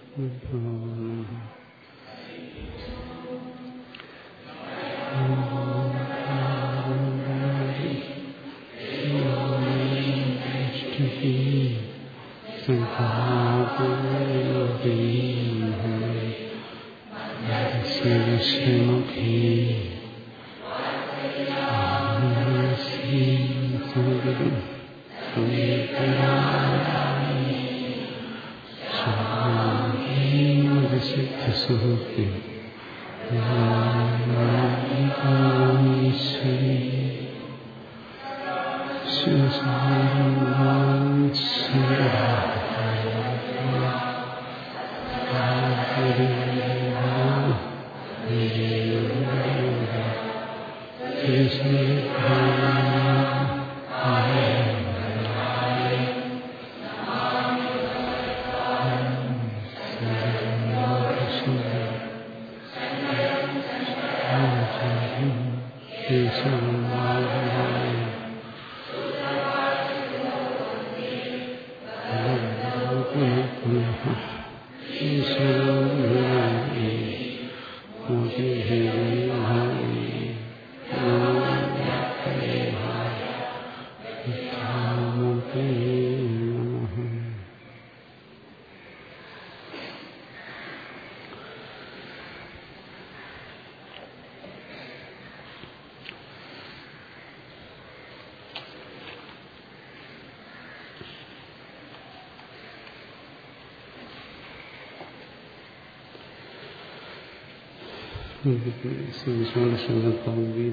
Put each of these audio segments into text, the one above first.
ഗീത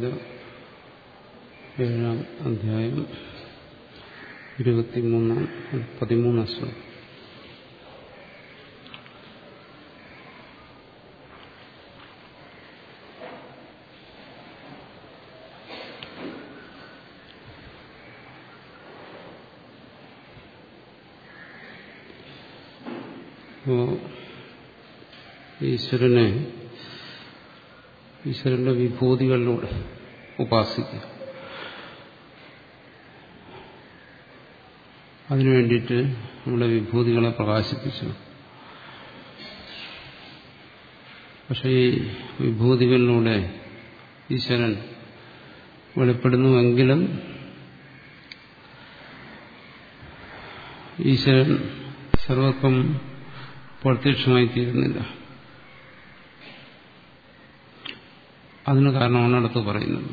ഏഴാം അധ്യായം ഇരുപത്തിമൂന്നാം പതിമൂന്നാം ശ്ലോകം ഈശ്വരനെ ഈശ്വരന്റെ വിഭൂതികളിലൂടെ ഉപാസിക്കുക അതിനു വേണ്ടിയിട്ട് നമ്മുടെ വിഭൂതികളെ പ്രകാശിപ്പിച്ചു പക്ഷേ ഈ വിഭൂതികളിലൂടെ ഈശ്വരൻ വെളിപ്പെടുന്നുവെങ്കിലും ഈശ്വരൻ സർവത്വം പ്രത്യക്ഷമായി തീരുന്നില്ല അതിന് കാരണമാണ് അടുത്ത് പറയുന്നത്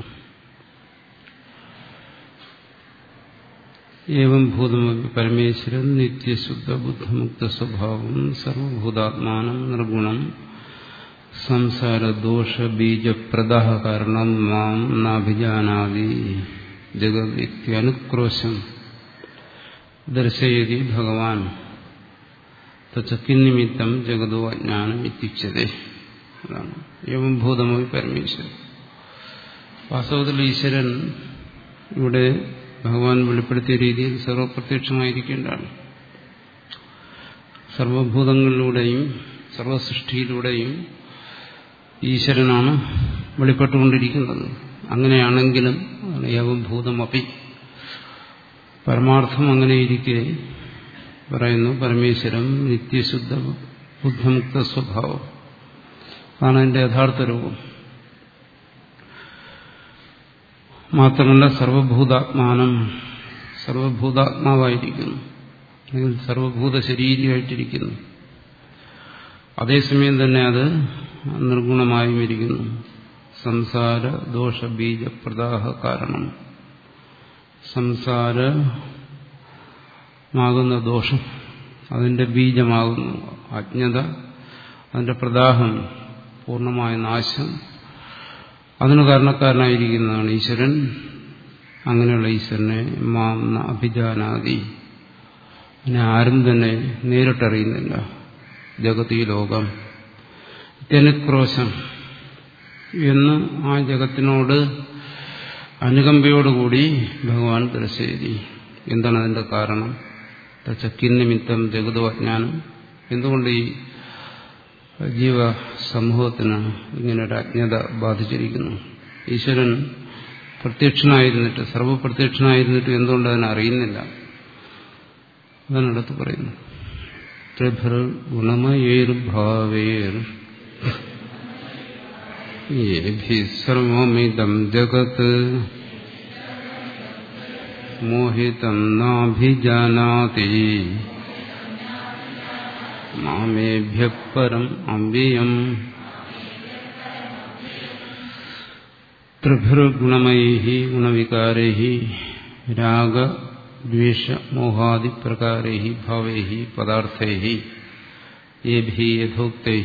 ഏവം ഭൂതമപി പരമേശ്വരൻ നിത്യശുദ്ധ ബുദ്ധമുക്ത സ്വഭാവം സർവഭൂതാത്മാനം നിർഗുണം സംസാരദോഷ ബീജപ്രദ കാരണം മാം നാഭിജാനാദി ജഗദിത്യനുക്രോശം ദർശയതി ഭഗവാൻ തച്ചക്കിന്നിമിത്തം ജഗതോ അജ്ഞാനം ഇത്യുച്ചതേ അതാണ് ഏവം ഭൂതമൊഴി പരമേശ്വരൻ വാസ്തവത്തിൽ ഈശ്വരൻ ഇവിടെ ഭഗവാൻ വെളിപ്പെടുത്തിയ രീതിയിൽ സർവപ്രത്യക്ഷമായിരിക്കേണ്ടതാണ് സർവഭൂതങ്ങളിലൂടെയും സർവസൃഷ്ടിയിലൂടെയും ഈശ്വരനാണ് വെളിപ്പെട്ടുകൊണ്ടിരിക്കുന്നത് അങ്ങനെയാണെങ്കിലും ഏവം ഭൂതമപി പരമാർത്ഥം അങ്ങനെയിരിക്കെ പറയുന്നു പരമേശ്വരം നിത്യശുദ്ധ ബുദ്ധമുക്ത സ്വഭാവം ആണ് അതിന്റെ യഥാർത്ഥ രൂപം മാത്രമല്ല സർവഭൂതാത്മാനം സർവഭൂതാത്മാവായിരിക്കുന്നു അല്ലെങ്കിൽ സർവഭൂത ശരീരമായിട്ടിരിക്കുന്നു അതേസമയം തന്നെ അത് നിർഗുണമായും ഇരിക്കുന്നു സംസാര ദോഷ ബീജ പ്രദാഹ കാരണം സംസാരമാകുന്ന ദോഷം അതിന്റെ ബീജമാകുന്നു അജ്ഞത അതിന്റെ പ്രദാഹം പൂർണ്ണമായ നാശം അതിന് കാരണക്കാരനായിരിക്കുന്നതാണ് ഈശ്വരൻ അങ്ങനെയുള്ള ഈശ്വരനെ മാം അഭിജാനാദി അതിനെ ആരും തന്നെ നേരിട്ടറിയുന്നില്ല ജഗതി ലോകം ഇത്യനുക്രോശം എന്ന് ആ ജഗത്തിനോട് അനുകമ്പയോടുകൂടി ഭഗവാൻ ദർശേരി എന്താണ് അതിന്റെ കാരണം ചക്കിന്നിമിത്തം ജഗതോ അജ്ഞാനം എന്തുകൊണ്ട് ഈ ജീവ സമൂഹത്തിന് ഇങ്ങനൊരു അജ്ഞത ബാധിച്ചിരിക്കുന്നു ഈശ്വരൻ പ്രത്യക്ഷനായിരുന്നിട്ട് സർവപ്രത്യക്ഷനായിരുന്നിട്ട് എന്തുകൊണ്ട് അതിനെ അറിയുന്നില്ല അതാണ് അടുത്ത് പറയുന്നത് ത്രിഭൃഗുണമയേർഭാവേർ യേഭിः സർവമിदं ജഗത് മോഹിതം നാഭിജാനാതി മാമേഭ്യ പരം അമ്പിയം ത്രിഭിർഗുണമൈ ഗുണവികാരൈ രാഗ ദ്വേഷ മോഹാദിപ്രകാരൈ ഭാവൈ പദാർത്ഥൈ യേഭി യഥോക്തൈ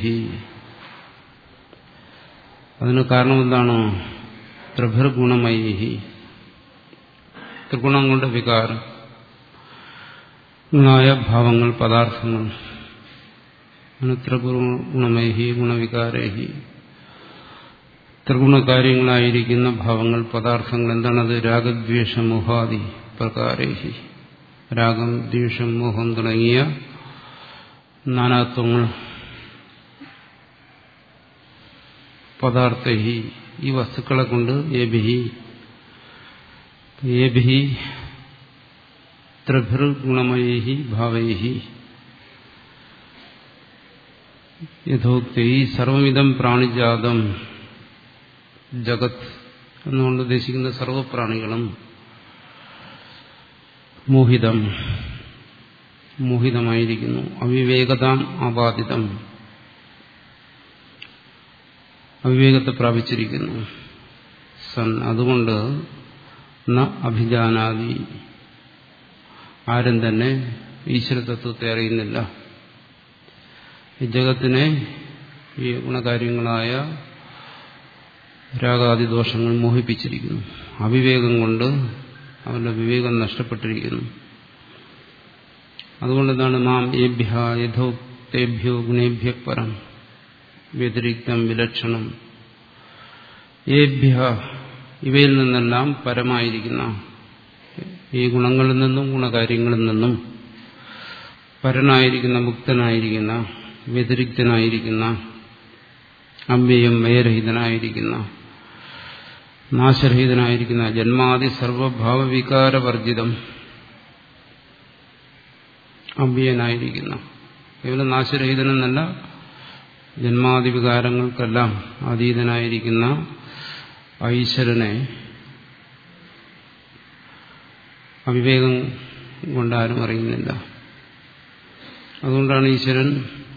അതിന് കാരണം എന്താണ് ത്രിഭിർഗുണമൈ ത്രിഗുണം കൊണ്ട് വികാരം ഗുണായ ഭാവങ്ങൾ പദാർത്ഥങ്ങൾ ത്രിഗുണമൈഹി ഗുണവികാരൈഹി ത്രിഗുണകാര്യങ്ങളായിരിക്കുന്ന ഭാവങ്ങൾ പദാർത്ഥങ്ങൾ എന്താണത് രാഗദ്വേഷ മോഹാദി പ്രകാരൈഹി രാഗം ദ്വേഷം മോഹം തുടങ്ങിയ നാനാത്വങ്ങൾ പദാർത്ഥി ഈ വസ്തുക്കളെ കൊണ്ട് ഏഭിഹി ഏഭിഹി ത്രിഭിർഗുണമൈഹി ഭാവൈഹി യഥോക്തി സർവമിതം പ്രാണിജാതം ജഗത് എന്നുകൊണ്ട് ഉദ്ദേശിക്കുന്ന സർവപ്രാണികളും മോഹിതം മോഹിതമായിരിക്കുന്നു അവിവേകതാം ആപാദിതം അവിവേകത്തെ പ്രാപിച്ചിരിക്കുന്നു സൻ അതുകൊണ്ട് ന അഭിജാനാദി ആരും തന്നെ ഈശ്വരതത്വത്തെ അറിയുന്നില്ല ഈ ജഗത്തിനെ ഈ ഗുണകാര്യങ്ങളായ രാഗാദി ദോഷങ്ങൾ മോഹിപ്പിച്ചിരിക്കുന്നു അവിവേകം കൊണ്ട് അവരുടെ വിവേകം നഷ്ടപ്പെട്ടിരിക്കുന്നു അതുകൊണ്ട് എന്താണ് മാം ഏഭ്യ യഥോക്തേഭ്യോ ഗുണേഭ്യ പരം വ്യതിരിക്തം വിലക്ഷണം ഏഭ്യ ഇവയിൽ നിന്നെല്ലാം പരമായിരിക്കുന്ന ഈ ഗുണങ്ങളിൽ നിന്നും ഗുണകാര്യങ്ങളിൽ നിന്നും പരനായിരിക്കുന്ന മുക്തനായിരിക്കുന്ന വ്യതിരിക്തനായിരിക്കുന്ന അമ്പ്യം വയരഹിതനായിരിക്കുന്ന നാശരഹിതനായിരിക്കുന്ന ജന്മാദി സർവഭാവവികാരവർജിതം അമ്പിയനായിരിക്കുന്ന കേവലം നാശരഹിതനെന്നല്ല ജന്മാദി വികാരങ്ങൾക്കെല്ലാം അതീതനായിരിക്കുന്ന ഈശ്വരനെ അവിവേകം കൊണ്ടാരും അറിയുന്നില്ല അതുകൊണ്ടാണ് ഈശ്വരൻ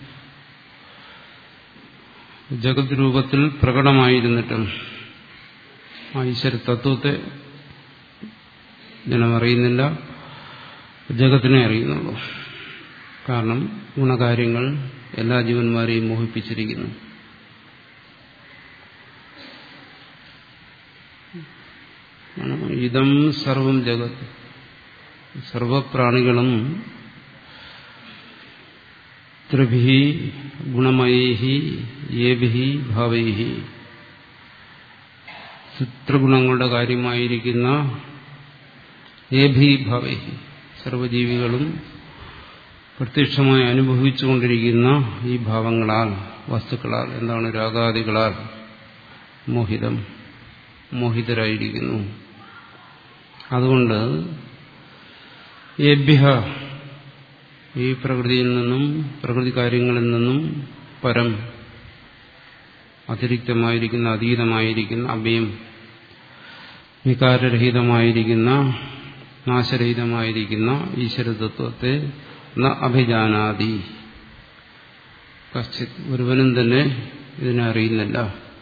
ജഗത് രൂപത്തിൽ പ്രകടമായിരുന്നിട്ടും ആ ഈശ്വര തത്വത്തെ ജനം അറിയുന്നില്ല ജഗത്തിനെ അറിയുന്നുള്ളൂ കാരണം ഗുണകാര്യങ്ങൾ എല്ലാ ജീവന്മാരെയും മോഹിപ്പിച്ചിരിക്കുന്നു ഇതം സർവം ജഗത് സർവപ്രാണികളും ത്രിഭി ഗുണമയൈഹി ഏഭി ഭാവൈഹി ചിത്രഗുണങ്ങളുടെ കാര്യമായിരിക്കുന്ന ഏഭി ഭാവൈഹി സർവജീവികളും പ്രത്യക്ഷമായി അനുഭവിച്ചുകൊണ്ടിരിക്കുന്ന ഈ ഭാവങ്ങളാൽ വസ്തുക്കളാൽ എന്താണ് രാഗാദികളാൽ മോഹിതം മോഹിതരായിരിക്കുന്നു അതുകൊണ്ട് ഏഭ്യ ഈ പ്രകൃതിയിൽ നിന്നും പ്രകൃതി കാര്യങ്ങളിൽ നിന്നും പരം അതിരിക്തമായിരിക്കുന്ന അതീതമായിരിക്കുന്ന അഭയം വികാരരഹിതമായിരിക്കുന്ന നാശരഹിതമായിരിക്കുന്ന ഈശ്വരതത്വത്തെ ന അഭിജാനാതി കശ്ചിത് ഒരുവനും തന്നെ ഇതിനെ അറിയുന്നില്ല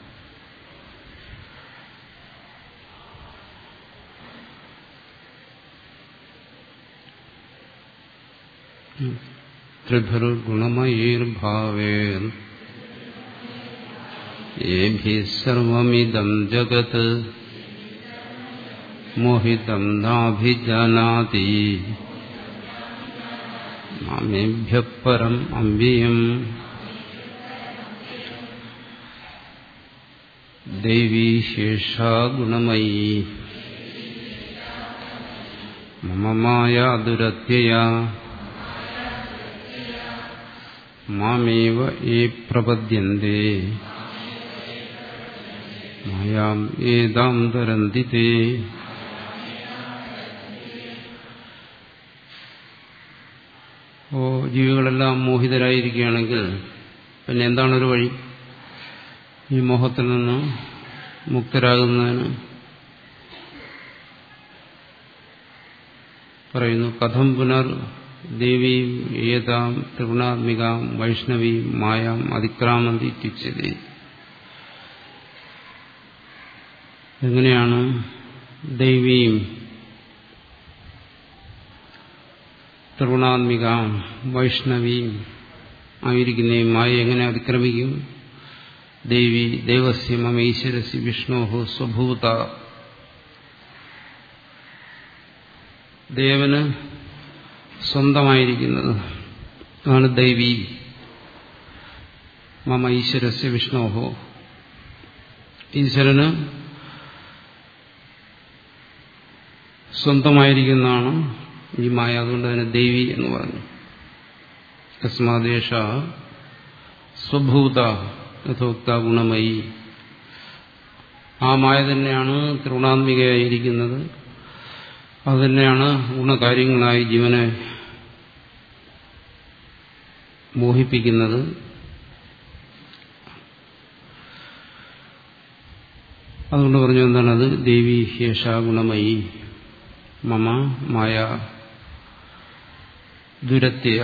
ത്രിഭിർഗുണമയേർഭാവേർ ഏഭി സർവമിദം ജഗത് മോഹിതം നാഭിജാനാതി മാമേഭ്യ പരം അമ്പിയം ദേവീ ശേഷാ ഗുണമയീ മമ മായ ദുരത്യയാ മാമേവ ഏ പ്രപദ്യന്തെ മായാം ഏതാം തരന്തി തേ ഓ ജീവികളെല്ലാം മോഹിതരായിരിക്കുകയാണെങ്കിൽ പിന്നെ എന്താണൊരു വഴി ഈ മോഹത്തിൽ നിന്ന് മുക്തരാകുന്നതിന് പറയുന്നു കഥം പുനർ ദേവീം ഏതാം ത്രിഗുണാത്മികാം വൈഷ്ണവീം മായാം അതിക്രാമന്തി ഇത്യുച്ചതി എങ്ങനെയാണ് ദൈവീം ത്രിഗുണാത്മികാം വൈഷ്ണവീം ആയിരിക്കുന്ന ഈ മായ എങ്ങനെ അതിക്രമിക്കും ദേവി ദേവസ്യ മമ ഈശ്വരസി വിഷ്ണോഹു സ്വഭൂത ദേവന് സ്വന്തമായിരിക്കുന്നത് ആണ് ദൈവി മമ ഈശ്വരസ്യ വിഷ്ണോഹോ ഈശ്വരന് സ്വന്തമായിരിക്കുന്നതാണ് ഈ മായ അതുകൊണ്ട് തന്നെ ദേവി എന്ന് പറഞ്ഞു തസ്മാദേശ സ്വഭൂത യഥോക്ത ഗുണമയി ആ മായ തന്നെയാണ് ത്രിഗുണാത്മികയായിരിക്കുന്നത് അതുതന്നെയാണ് ഗുണകാര്യങ്ങളായി ജീവനെ മോഹിപ്പിക്കുന്നത് അതുകൊണ്ട് പറഞ്ഞു എന്താണ് അത് ദേവി ഹേഷ ഗുണമയി മമ മായ ദുരത്യ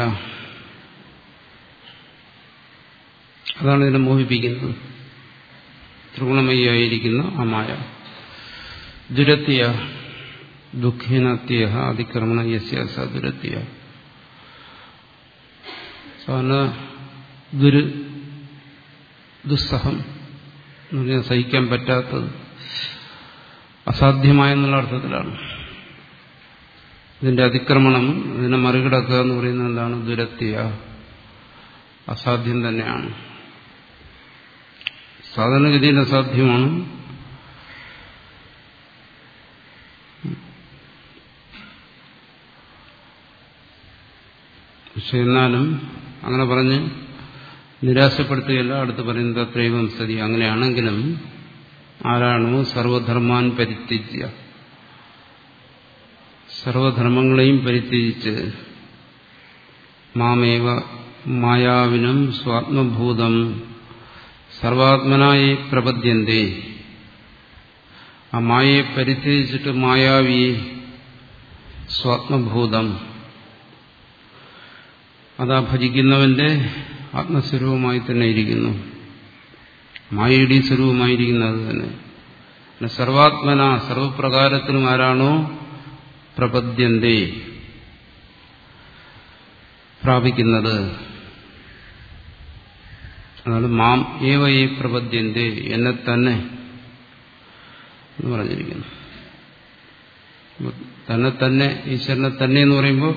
അതാണ് ഇതിനെ മോഹിപ്പിക്കുന്നത് ത്രിഗുണമയായിരിക്കുന്ന ആ മായ ദുരത്യ ദുഃഖിനത്യ അതിക്രമണ യസ്യ സ ദുരത്യ സാധാരണ ദുര് ദുസ്സഹം എന്ന് പറഞ്ഞാൽ സഹിക്കാൻ പറ്റാത്തത് അസാധ്യമായെന്നുള്ള അർത്ഥത്തിലാണ് ഇതിന്റെ അതിക്രമണം ഇതിനെ മറികടക്കുക എന്ന് പറയുന്നത് എന്താണ് ദുരത്യ അസാധ്യം തന്നെയാണ് സാധാരണഗതിയിൽ അസാധ്യമാണ് പക്ഷെ എന്നാലും അങ്ങനെ പറഞ്ഞ് നിരാശപ്പെടുത്തുകയല്ല അടുത്ത് പറയുന്നത് അത്രയും സതി അങ്ങനെയാണെങ്കിലും ആരാണോ സർവധർമാൻ പരിത്യജ്യ സർവധർമ്മങ്ങളെയും പരിത്യജിച്ച് മാമേവ മായാവിനും സ്വാത്മഭൂതം സർവാത്മനായി പ്രപദ്യന്തേ ആ മായയെ പരിത്യജിച്ചിട്ട് മായാവിയെ സ്വാത്മഭൂതം അതാ ഭജിക്കുന്നവന്റെ ആത്മസ്വരൂപമായി തന്നെ ഇരിക്കുന്നു മായയുടെ സ്വരൂപമായിരിക്കുന്നത് തന്നെ പിന്നെ സർവാത്മന സർവപ്രകാരത്തിലും ആരാണോ പ്രപദ്യന്തേ പ്രാപിക്കുന്നത് അതാണ് മാം ഏവ ഈ പ്രപദ്യന്തേ എന്നെ തന്നെ എന്ന് പറഞ്ഞിരിക്കുന്നു തന്നെ തന്നെ ഈശ്വരനെ തന്നെ എന്ന് പറയുമ്പോൾ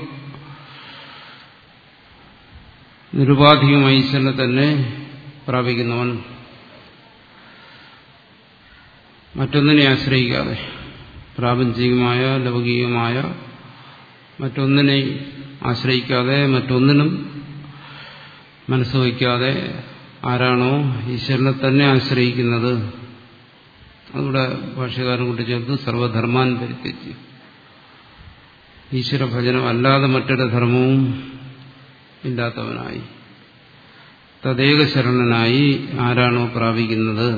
നിരുപാധികമായി ഈശ്വരനെ തന്നെ പ്രാപിക്കുന്നവൻ മറ്റൊന്നിനെ ആശ്രയിക്കാതെ പ്രാപഞ്ചികമായ ലൗകികമായ മറ്റൊന്നിനെയും ആശ്രയിക്കാതെ മറ്റൊന്നിനും മനസ്സ് വയ്ക്കാതെ ആരാണോ ഈശ്വരനെ തന്നെ ആശ്രയിക്കുന്നത് അതിവിടെ ഭാഷകാരൻ കൊണ്ട് ചേർത്ത് സർവധർമാൻ പരിത്യജ് ഈശ്വര ഭജനം അല്ലാതെ മറ്റൊരു ധർമ്മവും ഇല്ലാത്തവനായി തദേക ശരണനായി ആരാണോ പ്രാപിക്കുന്നത്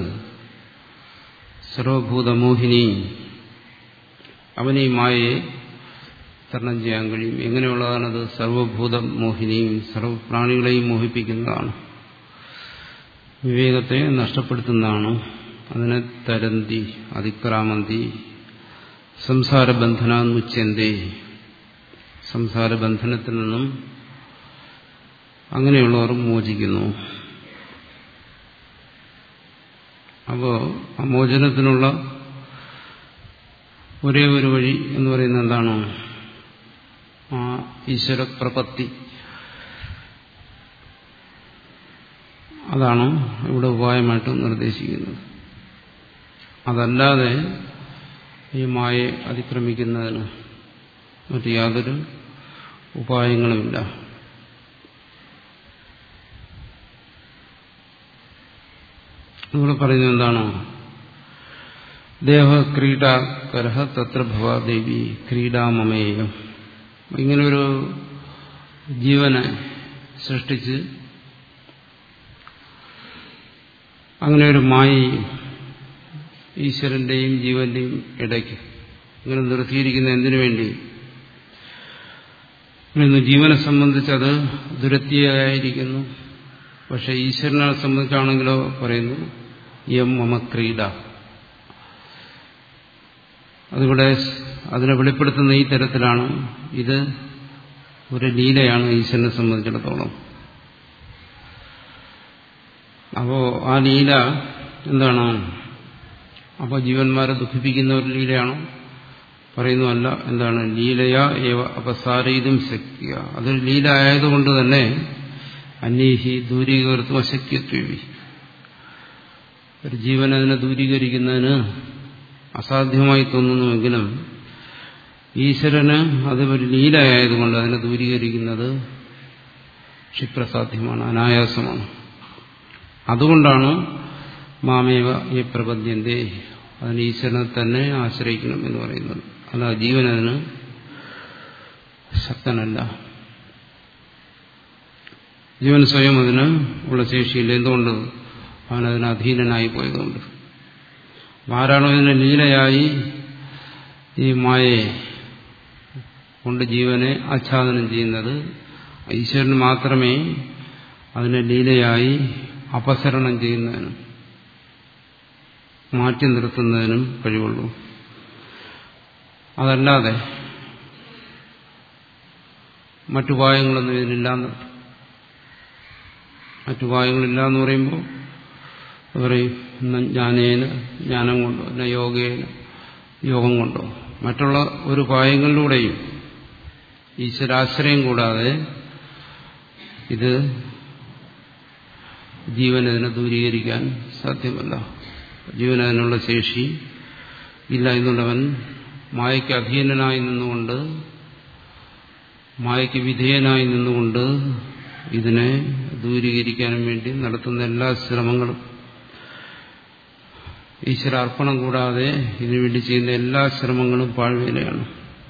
സർവഭൂതമോഹിനി അവനീ മായയെ തരണം ചെയ്യാൻ കഴിയും എങ്ങനെയുള്ളതാണത് സർവഭൂത മോഹിനിയും സർവപ്രാണികളെയും മോഹിപ്പിക്കുന്നതാണ് വിവേകത്തെ നഷ്ടപ്പെടുത്തുന്നതാണ് അതിനെ തരന്തി അതിക്രാമന്തി സംസാരബന്ധനാന്നുച്ചന്തേ സംസാരബന്ധനത്തിൽ നിന്നും അങ്ങനെയുള്ളവർ മോചിക്കുന്നു അപ്പോൾ ആ മോചനത്തിനുള്ള ഒരേ ഒരു വഴി എന്ന് പറയുന്നത് എന്താണ് ആ ഈശ്വരപ്രപത്തി അതാണ് ഇവിടെ ഉപായമായിട്ട് നിർദ്ദേശിക്കുന്നത് അതല്ലാതെ ഈ മായയെ അതിക്രമിക്കുന്നതിന് മറ്റു യാതൊരു ഉപായങ്ങളുമില്ല ഇവിടെ പറയുന്നത് എന്താണ് ദേഹ ക്രീഡാകരഹ തത്ര ഭവാദേവി ക്രീഡാമമേയം ഇങ്ങനൊരു ജീവനെ സൃഷ്ടിച്ച് അങ്ങനെ ഒരു മായി ഈശ്വരന്റെയും ജീവന്റെയും ഇടയ്ക്ക് ഇങ്ങനെ നിർത്തിയിരിക്കുന്ന എന്തിനു വേണ്ടി ഇന്ന് ജീവനെ സംബന്ധിച്ചത് ദുരത്തിയായിരിക്കുന്നു പക്ഷെ ഈശ്വരനെ സംബന്ധിച്ചാണെങ്കിലോ പറയുന്നു യം മമ ക്രീഡ അതിവിടെ അതിനെ വെളിപ്പെടുത്തുന്ന ഈ തരത്തിലാണ് ഇത് ഒരു ലീലയാണ് ഈശ്വരനെ സംബന്ധിച്ചിടത്തോളം അപ്പോ ആ ലീല എന്താണ് അപ്പോൾ ജീവന്മാരെ ദുഃഖിപ്പിക്കുന്ന ഒരു ലീലയാണോ പറയുന്നതല്ല എന്താണ് ലീലയ ഏവ അപസാരയിതും ശക്തിയ അതൊരു ലീല ആയതുകൊണ്ട് തന്നെ അന്യഹി ദൂരീകർത്തും അശക്യത്വി ഒരു ജീവൻ അതിനെ ദൂരീകരിക്കുന്നതിന് അസാധ്യമായി തോന്നുന്നുവെങ്കിലും ഈശ്വരന് അത് ഒരു ലീലയായതുകൊണ്ട് അതിനെ ദൂരീകരിക്കുന്നത് ക്ഷിപ്രസാധ്യമാണ് അനായാസമാണ് അതുകൊണ്ടാണ് മാമേവ ഈ പ്രപദ്യന്റെ അതിന് ഈശ്വരനെ തന്നെ ആശ്രയിക്കണം എന്ന് പറയുന്നത് അല്ല ജീവൻ അതിന് ശക്തനല്ല ജീവൻ സ്വയം അതിന് ഉള്ള ശേഷിയില്ല എന്തുകൊണ്ട് അവൻ അതിന് അധീനനായി പോയതുകൊണ്ട് ആരാണോ ഇതിനെ ലീലയായി ഈ മായയെ കൊണ്ട് ജീവനെ ആച്ഛാദനം ചെയ്യുന്നത് ഈശ്വരന് മാത്രമേ അതിനെ ലീലയായി അപസരണം ചെയ്യുന്നതിനും മാറ്റി നിർത്തുന്നതിനും കഴിവുള്ളൂ അതല്ലാതെ മറ്റുപായങ്ങളൊന്നും ഇതിനില്ലാന്ന് മറ്റുപായങ്ങളില്ല എന്ന് പറയുമ്പോൾ പറയും ജ്ഞാനേന ജ്ഞാനം കൊണ്ടോ അല്ല യോഗേന യോഗം കൊണ്ടോ മറ്റുള്ള ഒരു ഉപായങ്ങളിലൂടെയും ഈശ്വരാശ്രയം കൂടാതെ ഇത് ജീവൻ ഇതിനെ ദൂരീകരിക്കാൻ സാധ്യമല്ല ജീവൻ അതിനുള്ള ശേഷി ഇല്ല എന്നുള്ളവൻ മായയ്ക്ക് അധീനനായി നിന്നുകൊണ്ട് മായയ്ക്ക് വിധേയനായി നിന്നുകൊണ്ട് ഇതിനെ ദൂരീകരിക്കാനും വേണ്ടി നടത്തുന്ന എല്ലാ ശ്രമങ്ങളും ഈശ്വരാർപ്പണം കൂടാതെ ഇതിനുവേണ്ടി ചെയ്യുന്ന എല്ലാ ശ്രമങ്ങളും പാഴ്വേലയാണ്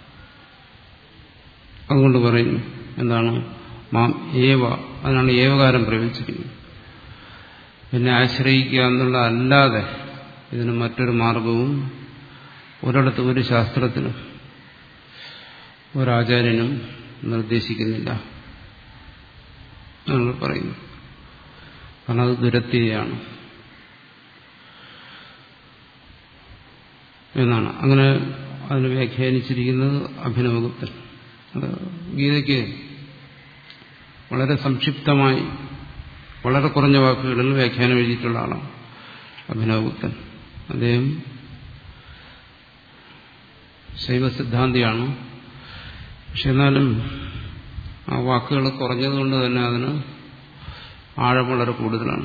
അതുകൊണ്ട് പറയുന്നു എന്താണ് മാം ഏവ അതിനാണ് ഏവകാരം പ്രയോഗിച്ചിരിക്കുന്നത് പിന്നെ ആശ്രയിക്കുക എന്നുള്ള അല്ലാതെ ഇതിന് മറ്റൊരു മാർഗവും ഒരിടത്തും ഒരു ശാസ്ത്രത്തിനും ഒരാചാര്യനും നിർദ്ദേശിക്കുന്നില്ല നമ്മൾ പറയുന്നു കാരണം അത് ദുരത്തിയാണ് എന്നാണ് അങ്ങനെ അതിന് വ്യാഖ്യാനിച്ചിരിക്കുന്നത് അഭിനവഗുപ്തൻ അത് ഗീതയ്ക്ക് വളരെ സംക്ഷിപ്തമായി വളരെ കുറഞ്ഞ വാക്കുകളിൽ വ്യാഖ്യാനം എഴുതിയിട്ടുള്ള ആളാണ് അഭിനവഗുപ്തൻ അദ്ദേഹം ശൈവ സിദ്ധാന്തിയാണ് പക്ഷെ എന്നാലും ആ വാക്കുകൾ കുറഞ്ഞതുകൊണ്ട് തന്നെ അതിന് ആഴം വളരെ കൂടുതലാണ്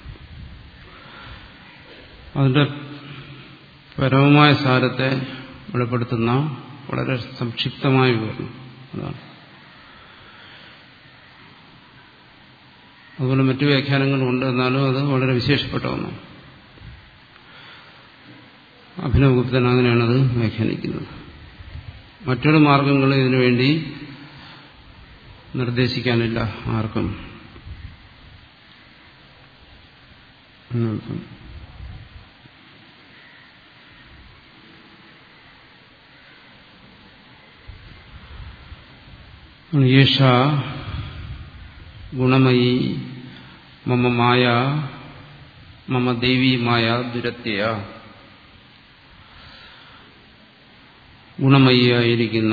അതിന്റെ പരമമായ സാരത്തെ വെളിപ്പെടുത്തുന്ന വളരെ സംക്ഷിപ്തമായ വിവരണം അതാണ് അതുപോലെ മറ്റു വ്യാഖ്യാനങ്ങളുണ്ട് എന്നാലും അത് വളരെ വിശേഷപ്പെട്ട ഒന്നാണ് അഭിനവഗുപ്തൻ അങ്ങനെയാണത് വ്യാഖ്യാനിക്കുന്നത് മറ്റൊരു മാർഗങ്ങൾ ഇതിനുവേണ്ടി നിർദ്ദേശിക്കാനില്ല ആർക്കും യേഷ ഗുണമയി മമ മായ മമ ദേവീമായ ദുരത്യ ഗുണമയിയായിരിക്കുന്ന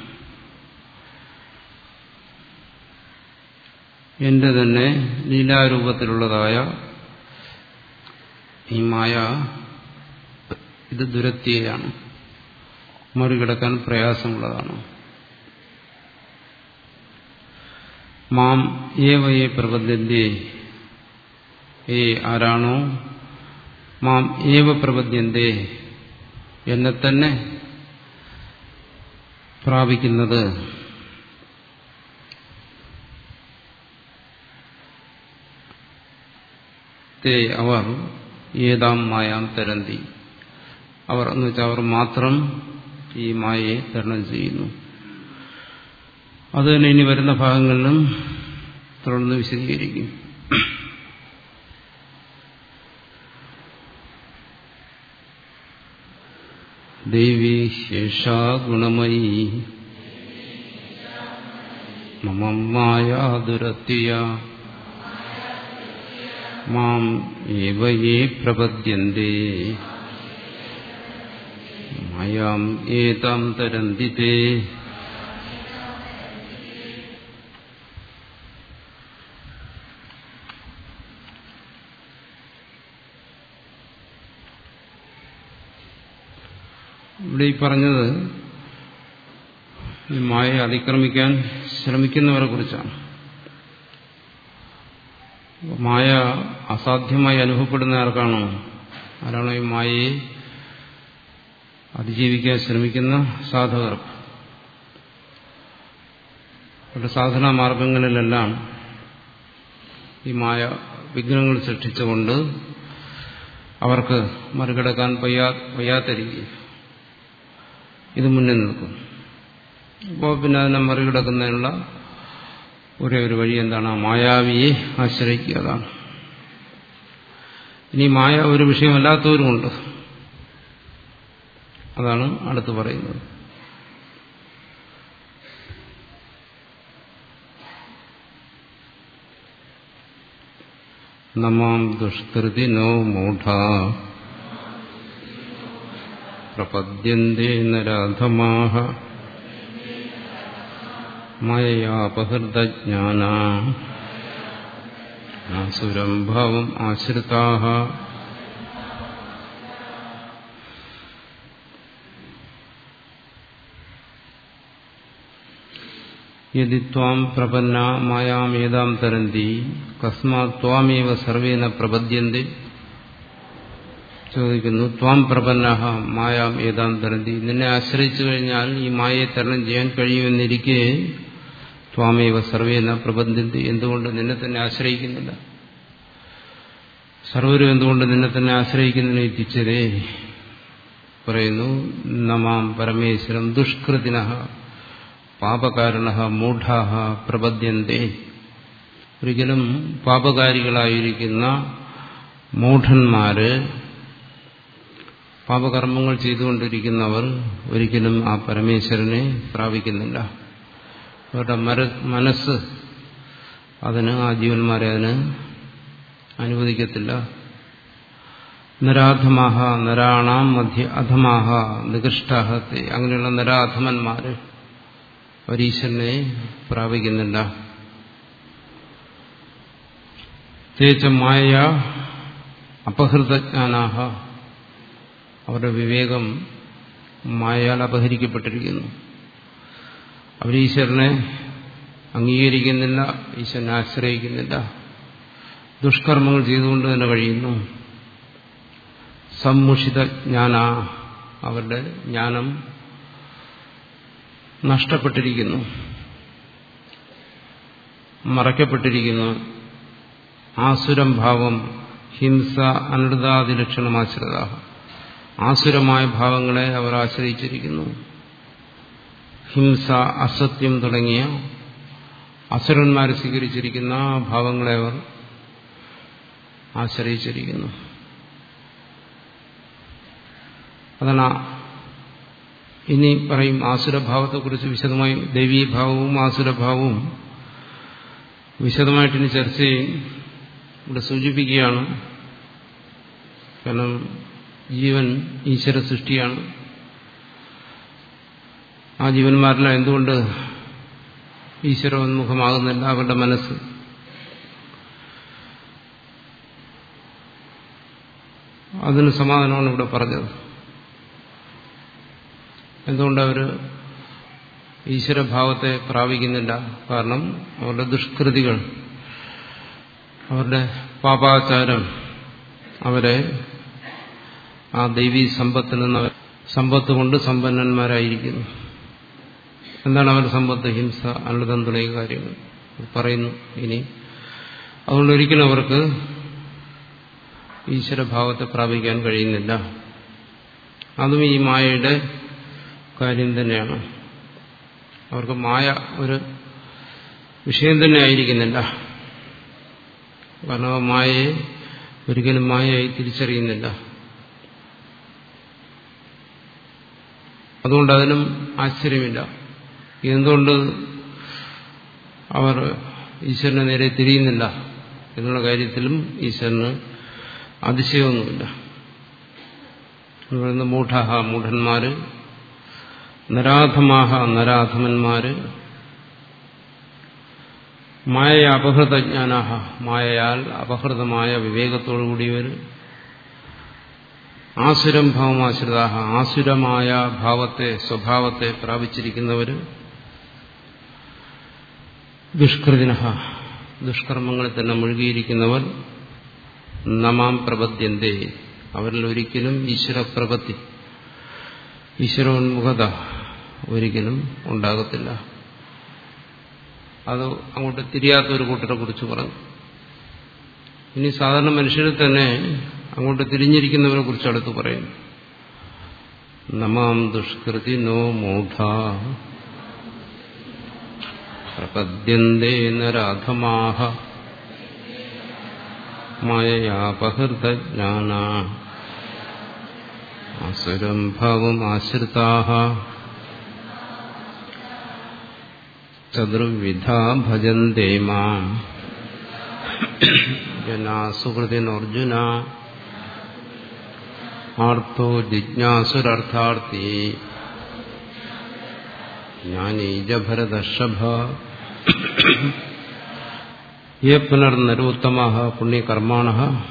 എന്റെ തന്നെ ലീലാരൂപത്തിലുള്ളതായ ഈ മായ ഇത് ദുരത്യയാണ് മറികടക്കാൻ പ്രയാസമുള്ളതാണ് മാം ഏവയെ പ്രപദ്യന്റെ ഏ ആരാണോ മാം ഏവ പ്രപദ്യന്റെ എന്നെ തന്നെ പ്രാപിക്കുന്നത് തേ അവർ ഏതാം മായാം തരന്തി അവർ എന്ന് വെച്ചാൽ അവർ മാത്രം ഈ മായയെ തരണം ചെയ്യുന്നു അത് തന്നെ ഇനി വരുന്ന ഭാഗങ്ങളിലും തുടർന്ന് വിശദീകരിക്കും ദേവി ശേഷാ ഗുണമയീ മമ മായാ ദുരത്യ മാം ഏവ യേ പ്രപദ്യന്തെ മായാം ഏതാം തരന്തി തേ ഇവിടെ ഈ പറഞ്ഞത് ഈ മായയെ അതിക്രമിക്കാൻ ശ്രമിക്കുന്നവരെ കുറിച്ചാണ് മായ അസാധ്യമായി അനുഭവപ്പെടുന്ന ആർക്കാണോ ആരാണോ ഈ മായയെ അതിജീവിക്കാൻ ശ്രമിക്കുന്ന സാധകർക്ക് അവരുടെ സാധനാ മാർഗങ്ങളിലെല്ലാം ഈ മായ വിഘ്നങ്ങൾ സൃഷ്ടിച്ചുകൊണ്ട് അവർക്ക് മറികടക്കാൻ വയ്യാ വയ്യാത്തിരിക്കും ഇത് മുന്നിൽ നിൽക്കും അപ്പോൾ പിന്നെ അതിനെ മറികടക്കുന്നതിനുള്ള ഒരേ ഒരു വഴി എന്താണ് ആ മായാവിയെ ആശ്രയിക്കുക അതാണ് ഇനി മായ ഒരു വിഷയമല്ലാത്തവരുമുണ്ട് അതാണ് അടുത്ത് പറയുന്നത് നമാം ദുഷ്കൃതി നോ മൂഢ പ്രപദ്യന്തേ നരാധമാഹ മയയാപഹൃതജ്ഞാന ആസുരം ഭാവം ആശ്രിതാഹ യദി ത്വാം പ്രപന്ന മായാമേതാം തരന്തി കസ്മാത് ത്വാമേവ സർവേന പ്രപദ്യന്തി ചോദിക്കുന്നു ത്വാം പ്രപന്ന മായാം ഏതാം തരന്തി നിന്നെ ആശ്രയിച്ചു കഴിഞ്ഞാൽ ഈ മായയെ തരണം ചെയ്യാൻ കഴിയുമെന്നിരിക്കെ ത്വാമേവ സർവേന പ്രബന്ധിന്തി എന്തുകൊണ്ട് നിന്നെ തന്നെ ആശ്രയിക്കുന്നില്ല സർവരും എന്തുകൊണ്ട് നിന്നെ തന്നെ ആശ്രയിക്കുന്നതിന് എത്തിച്ചതേ പറയുന്നു നമാം പരമേശ്വരം ദുഷ്കൃതിന പാപകാരണ മൂഢ പ്രബദ്യന്തേ ഒരിക്കലും പാപകാരികളായിരിക്കുന്ന മൂഢന്മാര് പാപകർമ്മങ്ങൾ ചെയ്തുകൊണ്ടിരിക്കുന്നവർ ഒരിക്കലും ആ പരമേശ്വരനെ പ്രാപിക്കുന്നില്ല അവരുടെ മനസ്സ് അതിന് ആ ജീവന്മാരെ അതിന് അനുവദിക്കത്തില്ല നരാധമാഹ നരാണാം മധ്യ അധമാഹ നികൃഷ്ടാഹത്തെ അങ്ങനെയുള്ള നരാധമന്മാര് പരീശനെ പ്രാപിക്കുന്നില്ല തേച്ച മായ അപഹൃതജ്ഞാനാഹ അവരുടെ വിവേകം മായാൽ അപഹരിക്കപ്പെട്ടിരിക്കുന്നു അവർ ഈശ്വരനെ അംഗീകരിക്കുന്നില്ല ഈശ്വരനെ ആശ്രയിക്കുന്നില്ല ദുഷ്കർമ്മങ്ങൾ ചെയ്തുകൊണ്ട് തന്നെ കഴിയുന്നു സമ്മുഷിത ജ്ഞാന അവരുടെ ജ്ഞാനം നഷ്ടപ്പെട്ടിരിക്കുന്നു മറയ്ക്കപ്പെട്ടിരിക്കുന്നു ആസുരം ഭാവം ഹിംസ അനൃതാദിലക്ഷണമാശ്രിത ആസുരമായ ഭാവങ്ങളെ അവർ ആശ്രയിച്ചിരിക്കുന്നു ഹിംസ അസത്യം തുടങ്ങിയ അസുരന്മാർ സ്വീകരിച്ചിരിക്കുന്ന ഭാവങ്ങളെ അവർ ആശ്രയിച്ചിരിക്കുന്നു അതാണ് ഇനി പറയും ആസുരഭാവത്തെക്കുറിച്ച് വിശദമായി ദൈവീഭാവവും ആസുരഭാവവും വിശദമായിട്ടിനി ചർച്ച ചെയ്യും ഇവിടെ സൂചിപ്പിക്കുകയാണ് കാരണം ജീവൻ ഈശ്വര സൃഷ്ടിയാണ് ആ ജീവന്മാരെല്ലാം എന്തുകൊണ്ട് ഈശ്വരോന്മുഖമാകുന്നില്ല അവരുടെ മനസ്സ് അതിന് സമാധാനമാണ് ഇവിടെ പറഞ്ഞത് എന്തുകൊണ്ട് അവർ ഈശ്വരഭാവത്തെ പ്രാപിക്കുന്നില്ല കാരണം അവരുടെ ദുഷ്കൃതികൾ അവരുടെ പാപാചാരം അവരെ ആ ദൈവീ സമ്പത്തിൽ നിന്ന് സമ്പത്ത് കൊണ്ട് സമ്പന്നന്മാരായിരിക്കുന്നു എന്താണ് അവരുടെ സമ്പത്ത് ഹിംസ അനൃതം തുടങ്ങിയ കാര്യങ്ങൾ പറയുന്നു ഇനി അതുകൊണ്ട് ഒരിക്കലും അവർക്ക് ഈശ്വരഭാവത്തെ പ്രാപിക്കാൻ കഴിയുന്നില്ല അതും ഈ മായയുടെ കാര്യം തന്നെയാണ് അവർക്ക് മായ ഒരു വിഷയം തന്നെ ആയിരിക്കുന്നില്ല കാരണം മായയെ ഒരിക്കലും മായയായി തിരിച്ചറിയുന്നില്ല അതുകൊണ്ട് അതിനും ആശ്ചര്യമില്ല എന്തുകൊണ്ട് അവർ ഈശ്വരനെ നേരെ തിരിയുന്നില്ല എന്നുള്ള കാര്യത്തിലും ഈശ്വരന് അതിശയമൊന്നുമില്ല പറയുന്ന മൂഢഹ മൂഢന്മാര് നരാധമാഹ നരാധമന്മാര് മായ അപഹൃതജ്ഞാനാഹ മായയാൽ അപഹൃതമായ വിവേകത്തോടുകൂടിയവർ ആസുരം ഭാവമാശ്രിതാഹ ആസുരമായ ഭാവത്തെ സ്വഭാവത്തെ പ്രാപിച്ചിരിക്കുന്നവർ ദുഷ്കൃതിന ദുഷ്കർമ്മങ്ങളിൽ തന്നെ മുഴുകിയിരിക്കുന്നവർ നമാം പ്രപദ്യന്തേ അവരിൽ ഒരിക്കലും ഈശ്വരപ്രപത്തി ഈശ്വരോന്മുഖത ഒരിക്കലും ഉണ്ടാകത്തില്ല അത് അങ്ങോട്ട് തിരിയാത്ത ഒരു കൂട്ടരെ കുറിച്ച് പറഞ്ഞു ഇനി സാധാരണ മനുഷ്യരിൽ തന്നെ അങ്ങോട്ട് തിരിഞ്ഞിരിക്കുന്നവരെ കുറിച്ച് അടുത്ത് പറയും നമാം ദുഷ്കൃതി നോ മൂഢ പ്രപദ്യന്തേ നരാധമാഹ മായയാപഹൃതജ്ഞാന അസുരം ഭവമാശ്രിതാഹ ചതുർവിധ ഭജന്തേ മാം ജനാസുഹൃതിനർജുന ആർത്തോ ജിജ്ഞാസുരർത്ഥാർത്ഥി ജ്ഞാനീജഭരതർഷഭ യേ പുനർനരോത്തമ പുണ്യകർമാണ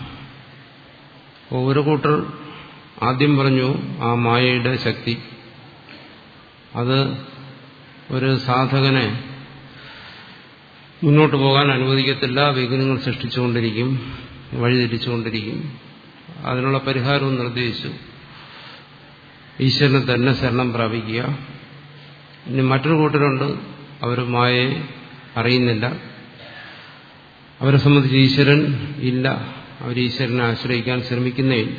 ഒരു കൂട്ടർ ആദ്യം പറഞ്ഞു ആ മായയുടെ ശക്തി അത് ഒരു സാധകനെ മുന്നോട്ട് പോകാൻ അനുവദിക്കത്തില്ല വിഘ്നങ്ങൾ സൃഷ്ടിച്ചുകൊണ്ടിരിക്കും വഴിതിരിച്ചുകൊണ്ടിരിക്കും അതിനുള്ള പരിഹാരവും നിർദ്ദേശിച്ചു ഈശ്വരനെ തന്നെ ശരണം പ്രാപിക്കുക ഇനി മറ്റൊരു കൂട്ടരുണ്ട് അവർ മായയെ അറിയുന്നില്ല അവരെ സംബന്ധിച്ച് ഈശ്വരൻ ഇല്ല അവർ ഈശ്വരനെ ആശ്രയിക്കാൻ ശ്രമിക്കുന്നേയില്ല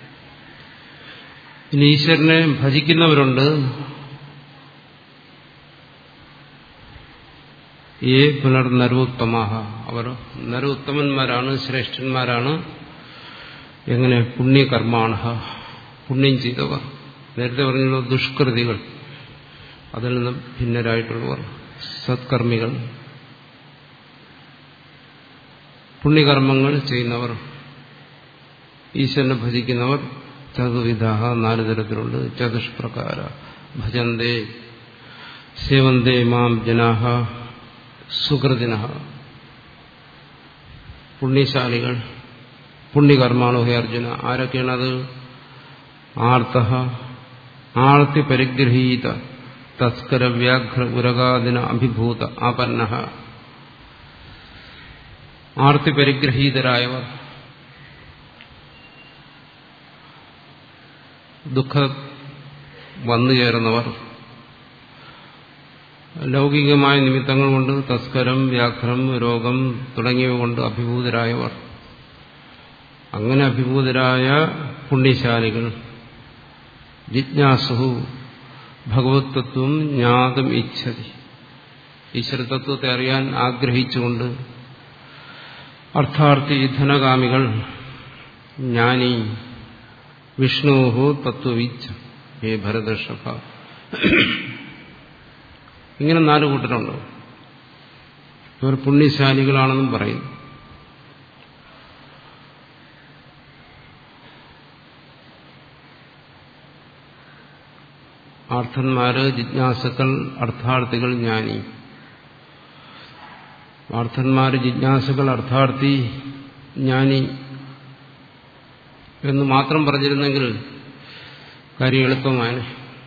ഇനി ഈശ്വരനെ ഭജിക്കുന്നവരുണ്ട് ഏ പുനർ നരോത്തമാഹ അവർ നരോത്തമന്മാരാണ് ശ്രേഷ്ഠന്മാരാണ് എങ്ങനെ പുണ്യകർമാണ പുണ്യം ചെയ്തവർ നേരത്തെ പറഞ്ഞുള്ള ദുഷ്കൃതികൾ അതിൽ നിന്ന് ഭിന്നരായിട്ടുള്ളവർ സത്കർമ്മികൾ പുണ്യകർമ്മങ്ങൾ ചെയ്യുന്നവർ ഈശ്വരനെ ഭജിക്കുന്നവർ ചതുർവിധ നാല് തരത്തിലുണ്ട് ചതുഷ്പ്രകാര ഭജന്തേ സേവന്തേ മാം ജനാഹ സുഹൃതിന പുണ്യശാലികൾ പുണ്യകർമാണോ ഹേ അർജുന ആരൊക്കെയാണത് ആർത്ത ആർത്തി പരിഗ്രഹീത തസ്കര വ്യാഘ്ര ഉരകാദിന അഭിഭൂത ആപന്ന ആർത്തി പരിഗ്രഹീതരായവർ ദുഃഖ വന്നു ചേർന്നവർ ലൗകികമായ നിമിത്തങ്ങൾ കൊണ്ട് തസ്കരം വ്യാഘ്രം രോഗം തുടങ്ങിയവ കൊണ്ട് അഭിഭൂതരായവർ അങ്ങനെ അഭിഭൂതരായ പുണ്യശാലികൾ ജിജ്ഞാസു ഭഗവത് തത്വം ജ്ഞാതം ഇച്ഛതി ഈശ്വരതത്വത്തെ അറിയാൻ ആഗ്രഹിച്ചുകൊണ്ട് അർത്ഥാർത്ഥി ധനകാമികൾ ജ്ഞാനി വിഷ്ണുഹു തത്വവിച്ച ഹേ ഭരതർഷഭ ഇങ്ങനെ നാല് കൂട്ടരുണ്ട് ഇവർ പുണ്യശാലികളാണെന്നും പറയുന്നു ആർത്ഥന്മാര് ജിജ്ഞാസുക്കൾ അർത്ഥാർത്ഥികൾ ജ്ഞാനി ആർത്ഥന്മാര് ജിജ്ഞാസുകൾ അർത്ഥാർത്ഥി ജ്ഞാനി എന്ന് മാത്രം പറഞ്ഞിരുന്നെങ്കിൽ കാര്യം എളുപ്പമാണ്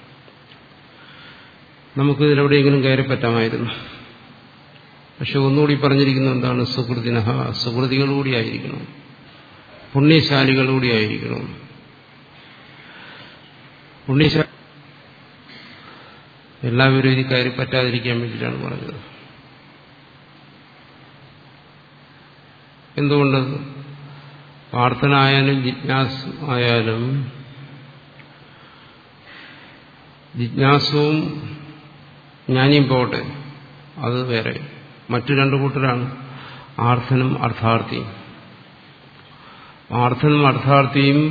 നമുക്ക് ഇതിലെവിടെയെങ്കിലും കയറി പറ്റാമായിരുന്നു പക്ഷെ ഒന്നുകൂടി പറഞ്ഞിരിക്കുന്നത് എന്താണ് സുഹൃത്തിനഹ സുഹൃതികളൂടിയായിരിക്കണം പുണ്യശാലികളൂടിയായിരിക്കണം പുണ്യശാലി എല്ലാവരും ഇത് കയറി പറ്റാതിരിക്കാൻ വേണ്ടിയിട്ടാണ് പറഞ്ഞത് എന്തുകൊണ്ട് പ്രാർത്ഥനായാലും ജിജ്ഞാസ ആയാലും ജിജ്ഞാസവും ജ്ഞാനിയും പോട്ടെ അത് വേറെ മറ്റു രണ്ടു കൂട്ടരാണ് ആർത്ഥനും അർത്ഥാർത്ഥിയും ആർത്ഥനും അർത്ഥാർത്ഥിയും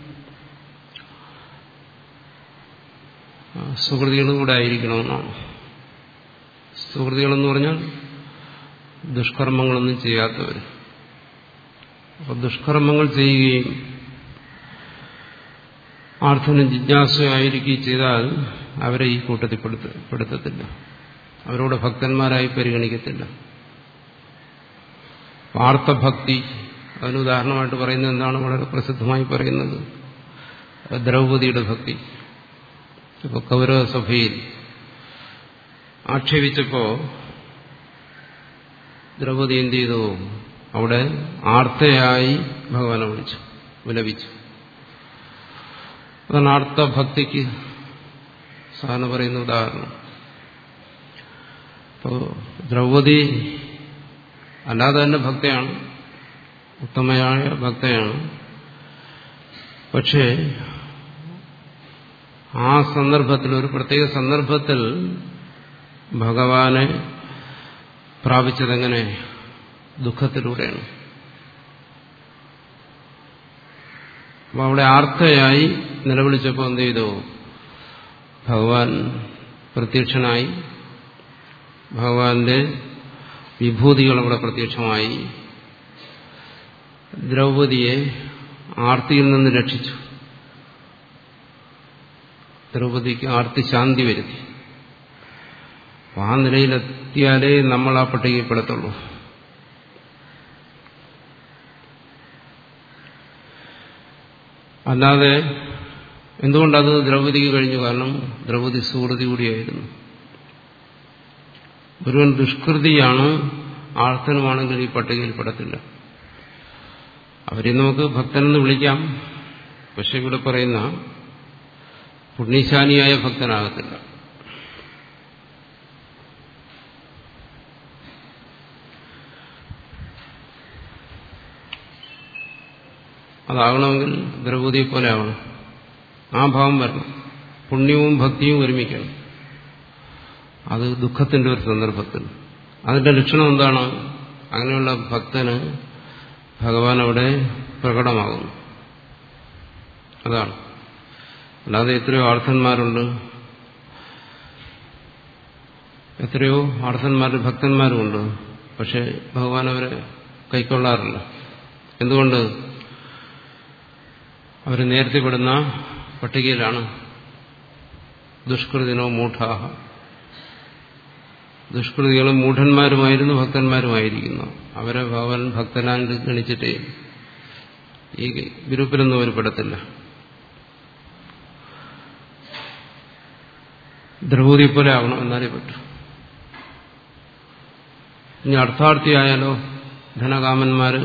സുഹൃതികളും കൂടെ ആയിരിക്കണമെന്നാണ് സുഹൃതികളെന്ന് പറഞ്ഞാൽ ദുഷ്കർമ്മങ്ങളൊന്നും ചെയ്യാത്തവർ അപ്പൊ ദുഷ്കർമ്മങ്ങൾ ചെയ്യുകയും ആർത്ഥനും ജിജ്ഞാസയായിരിക്കുകയും ചെയ്താൽ അവരെ ഈ കൂട്ടത്തിൽ പെടുത്തത്തില്ല അവരോട് ഭക്തന്മാരായി പരിഗണിക്കത്തില്ല ആർത്തഭക്തി അതിന് ഉദാഹരണമായിട്ട് പറയുന്നത് എന്താണ് വളരെ പ്രസിദ്ധമായി പറയുന്നത് ദ്രൗപതിയുടെ ഭക്തി ഇപ്പോൾ കൗരവ സഭയിൽ ആക്ഷേപിച്ചപ്പോ ദ്രൗപദി എന്ത് ചെയ്തു അവിടെ ആർത്തയായി ഭഗവാനെ വിളിച്ചു വിലപിച്ചു അതാണ് ആർത്തഭക്തിക്ക് സാധാരണ പറയുന്ന ഉദാഹരണം അപ്പോൾ ദ്രൗപദി അല്ലാതെ തന്നെ ഭക്തയാണ് ഉത്തമയായ ഭക്തയാണ് പക്ഷേ ആ സന്ദർഭത്തിൽ ഒരു പ്രത്യേക സന്ദർഭത്തിൽ ഭഗവാനെ പ്രാപിച്ചതെങ്ങനെ ദുഃഖത്തിലൂടെയാണ് അപ്പൊ അവിടെ ആർത്തയായി നിലവിളിച്ചപ്പോൾ എന്ത് ചെയ്തു ഭഗവാൻ പ്രത്യക്ഷനായി ഭഗവാന്റെ വിഭൂതികൾ അവിടെ പ്രത്യക്ഷമായി ദ്രൗപതിയെ ആർത്തിയിൽ നിന്ന് രക്ഷിച്ചു ദ്രൗപദിക്ക് ആർത്തി ശാന്തി വരുത്തി ആ നിലയിലെത്തിയാലേ നമ്മൾ ആ പട്ടികപ്പെടുത്തുള്ളൂ അല്ലാതെ എന്തുകൊണ്ടത് ദ്രൗപദിക്ക് കഴിഞ്ഞു കാരണം ദ്രൗപദി സുഹൃതി കൂടിയായിരുന്നു ഒരുവൻ ദുഷ്കൃതിയാണ് ആർത്തനുമാണെങ്കിൽ ഈ പട്ടികയിൽ പെടത്തില്ല അവരെ നമുക്ക് ഭക്തനെന്ന് വിളിക്കാം പക്ഷെ ഇവിടെ പറയുന്ന പുണ്യശാലിയായ ഭക്തനാകത്തില്ല അതാകണമെങ്കിൽ ദ്രൗപതിയെ പോലെ ആവണം ആ ഭാവം വരണം പുണ്യവും ഭക്തിയും ഒരുമിക്കണം അത് ദുഃഖത്തിന്റെ ഒരു സന്ദർഭത്തിൽ അതിന്റെ ലക്ഷണം എന്താണ് അങ്ങനെയുള്ള ഭക്തന് ഭഗവാൻ അവിടെ പ്രകടമാകുന്നു അതാണ് അല്ലാതെ എത്രയോ ആർത്ഥന്മാരുണ്ട് എത്രയോ ആർത്ഥന്മാരും ഭക്തന്മാരുമുണ്ട് പക്ഷെ ഭഗവാൻ അവരെ കൈക്കൊള്ളാറില്ല എന്തുകൊണ്ട് അവർ നേരത്തെ പെടുന്ന പട്ടികയിലാണ് ദുഷ്കൃതിനോ മൂഢാഹ ദുഷ്കൃതികളും മൂഢന്മാരുമായിരുന്നു ഭക്തന്മാരുമായിരിക്കുന്നു അവരെ ഭഗവാൻ ഭക്തനാണ്ട് ഗണിച്ചിട്ടേ ഈ ഗ്രൂപ്പിലൊന്നും അവർ പെടത്തില്ല ദ്രൗപതി പോലെ ആവണം എന്നാലേ പറ്റൂ ഇനി അർത്ഥാർത്ഥിയായാലോ ധനകാമന്മാര്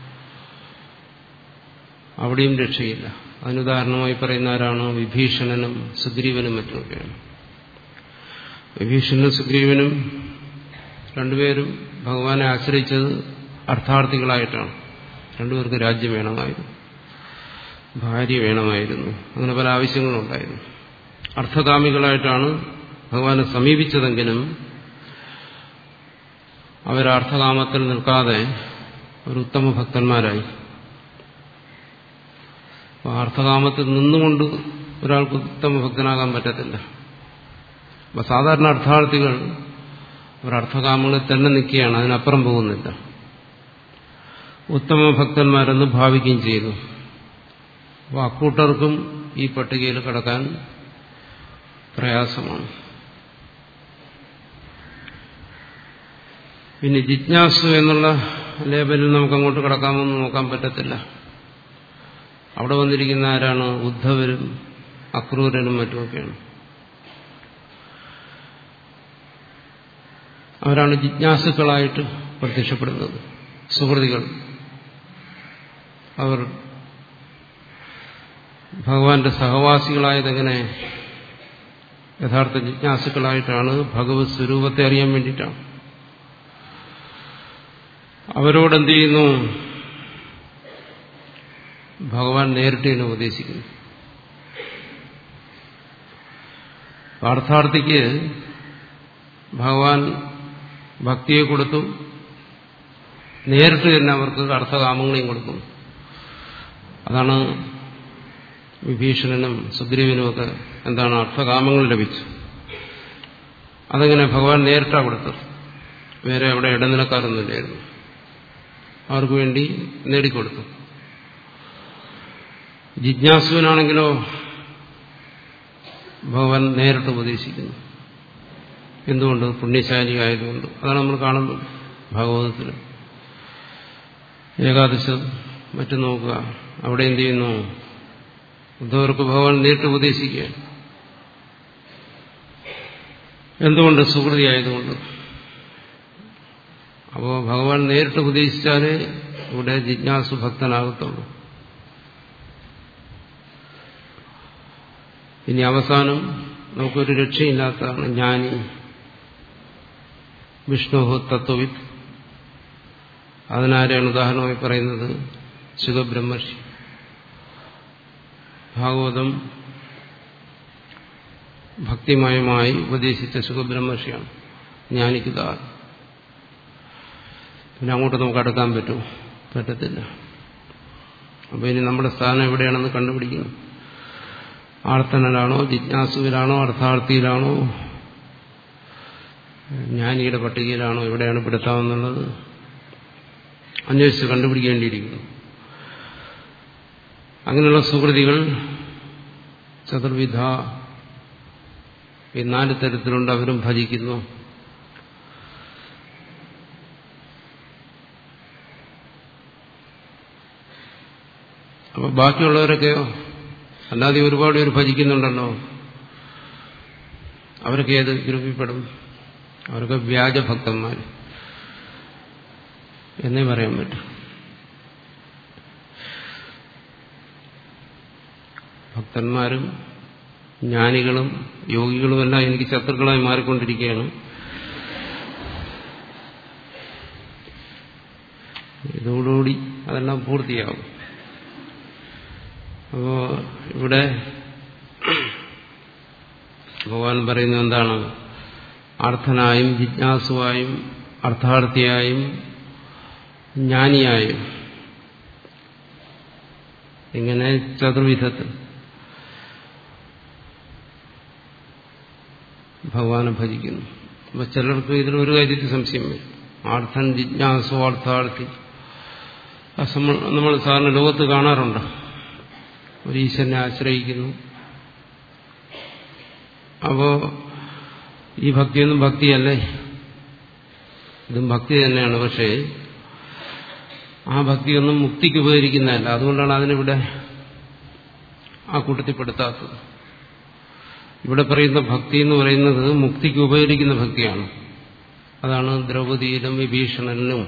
അവിടെയും രക്ഷയില്ല അതിനുദാഹരണമായി പറയുന്ന ആരാണ് വിഭീഷണനും സുഗ്രീവനും മറ്റുമൊക്കെയാണ് വിഭീഷണനും സുഗ്രീവനും രണ്ടുപേരും ഭഗവാനെ ആശ്രയിച്ചത് അർത്ഥാർത്ഥികളായിട്ടാണ് രണ്ടുപേർക്ക് രാജ്യം വേണമായിരുന്നു ഭാര്യ വേണമായിരുന്നു അങ്ങനെ പല ആവശ്യങ്ങളുണ്ടായിരുന്നു അർത്ഥകാമികളായിട്ടാണ് ഭഗവാനെ സമീപിച്ചതെങ്കിലും അവരർത്ഥകാമത്തിൽ നിൽക്കാതെ ഒരു ഉത്തമ ഭക്തന്മാരായി അർത്ഥകാമത്തിൽ നിന്നുകൊണ്ട് ഒരാൾക്ക് ഉത്തമ ഭക്തനാകാൻ പറ്റത്തില്ല അപ്പൊ സാധാരണ അർത്ഥാർത്ഥികൾ ഒരർത്ഥകാമങ്ങളിൽ തന്നെ നിൽക്കുകയാണ് അതിനപ്പുറം പോകുന്നില്ല ഉത്തമ ഭക്തന്മാരെന്ന് ഭാവിക്കുകയും ചെയ്തു അപ്പോൾ അക്കൂട്ടർക്കും ഈ പട്ടികയിൽ കടക്കാൻ പ്രയാസമാണ് പിന്നെ ജിജ്ഞാസു എന്നുള്ള ലേബലിൽ നമുക്ക് അങ്ങോട്ട് കടക്കാമെന്ന് നോക്കാൻ പറ്റത്തില്ല അവിടെ വന്നിരിക്കുന്ന ആരാണ് ഉദ്ധവരും അക്രൂരനും മറ്റുമൊക്കെയാണ് അവരാണ് ജിജ്ഞാസുക്കളായിട്ട് പ്രത്യക്ഷപ്പെടുന്നത് സുഹൃതികൾ അവർ ഭഗവാന്റെ സഹവാസികളായതെങ്ങനെ യഥാർത്ഥ ജിജ്ഞാസുക്കളായിട്ടാണ് ഭഗവത് സ്വരൂപത്തെ അറിയാൻ വേണ്ടിയിട്ടാണ് അവരോടെന്ത് ചെയ്യുന്നു ഭഗവാൻ നേരിട്ട് തന്നെ ഉപദേശിക്കുന്നു പാർത്ഥാർത്ഥിക്ക് ഭഗവാൻ ഭക്തിയെ കൊടുത്തു നേരിട്ട് തന്നെ അവർക്ക് അർത്ഥകാമങ്ങളെയും കൊടുക്കും അതാണ് വിഭീഷണനും സുഗ്രീവനുമൊക്കെ എന്താണ് അർത്ഥകാമങ്ങൾ ലഭിച്ചു അതെങ്ങനെ ഭഗവാൻ നേരിട്ടാണ് കൊടുത്തത് വേറെ അവിടെ ഇടനിലക്കാരൊന്നുമില്ലായിരുന്നു അവർക്ക് വേണ്ടി നേടിക്കൊടുത്തു ജിജ്ഞാസുവിനാണെങ്കിലോ ഭഗവാൻ നേരിട്ട് ഉപദേശിക്കുന്നു എന്തുകൊണ്ട് പുണ്യശാലി ആയതുകൊണ്ട് അതാണ് നമ്മൾ കാണുന്നത് ഭാഗവതത്തിൽ ഏകാദശം മറ്റും നോക്കുക അവിടെ എന്ത് ചെയ്യുന്നു ഉദ്ധവർക്ക് ഭഗവാൻ നേരിട്ട് ഉപദേശിക്കുക എന്തുകൊണ്ട് സുഹൃതി ആയതുകൊണ്ട് അപ്പോൾ ഭഗവാൻ നേരിട്ട് ഉപദേശിച്ചാലേ ഇവിടെ ജിജ്ഞാസു ഭക്തനാകത്തുള്ളൂ ഇനി അവസാനം നമുക്കൊരു രക്ഷയില്ലാത്തതാണ് ജ്ഞാനി വിഷ്ണുഹു തത്വവിത്ത് അതിനാരെയാണ് ഉദാഹരണമായി പറയുന്നത് ശുഖബ്രഹ്മർഷി ഭാഗവതം ഭക്തിമയമായി ഉപദേശിച്ച സുഖബ്രഹ്മർഷിയാണ് ജ്ഞാനിക്കുക പിന്നെ അങ്ങോട്ട് നമുക്ക് അടുക്കാൻ പറ്റുമോ പറ്റത്തില്ല അപ്പൊ ഇനി നമ്മുടെ സ്ഥാനം എവിടെയാണെന്ന് കണ്ടുപിടിക്കുന്നു ആർത്തനലാണോ ജിജ്ഞാസുവിലാണോ അർത്ഥാർത്ഥിയിലാണോ ജ്ഞാനിയുടെ പട്ടികയിലാണോ എവിടെയാണ് പെടുത്താമെന്നുള്ളത് അന്വേഷിച്ച് കണ്ടുപിടിക്കേണ്ടിയിരിക്കുന്നു അങ്ങനെയുള്ള സുഹൃതികൾ ചതുർവിധ ഈ നാല് തരത്തിലുണ്ട് അവരും ഭജിക്കുന്നു അപ്പൊ ബാക്കിയുള്ളവരൊക്കെയോ അല്ലാതെ ഒരുപാട് പേര് ഭജിക്കുന്നുണ്ടല്ലോ അവരൊക്കെ ഏത് ഗ്രൂപ്പിൽപ്പെടും അവരൊക്കെ വ്യാജഭക്തന്മാർ എന്നേ പറയാൻ പറ്റും ഭക്തന്മാരും ജ്ഞാനികളും യോഗികളുമെല്ലാം എനിക്ക് ശത്രുക്കളായി മാറിക്കൊണ്ടിരിക്കുകയാണ് ഇതോടുകൂടി അതെല്ലാം പൂർത്തിയാകും അപ്പോ ഇവിടെ ഭഗവാൻ പറയുന്നത് എന്താണ് അർത്ഥനായും ജിജ്ഞാസുവായും അർത്ഥാർത്ഥിയായും ജ്ഞാനിയായും ഇങ്ങനെ ചതുർവിധത്തിൽ ഭഗവാനെ ഭജിക്കുന്നു അപ്പൊ ചിലർക്ക് ഇതിൽ ഒരു കാര്യത്തിൽ സംശയം വരും ആർത്ഥൻ ജിജ്ഞാസു അർത്ഥാർത്ഥി നമ്മൾ സാറിന് ലോകത്ത് കാണാറുണ്ട് ഒരു ഈശ്വരനെ ആശ്രയിക്കുന്നു അപ്പോ ഈ ഭക്തിയൊന്നും ഭക്തിയല്ലേ ഇതും ഭക്തി തന്നെയാണ് പക്ഷേ ആ ഭക്തിയൊന്നും മുക്തിക്ക് ഉപകരിക്കുന്നതല്ല അതുകൊണ്ടാണ് അതിനിവിടെ ആ കൂട്ടത്തിൽപ്പെടുത്താത്തത് ഇവിടെ പറയുന്ന ഭക്തി എന്ന് പറയുന്നത് മുക്തിക്ക് ഉപകരിക്കുന്ന ഭക്തിയാണ് അതാണ് ദ്രൗപദിയിലും വിഭീഷണനും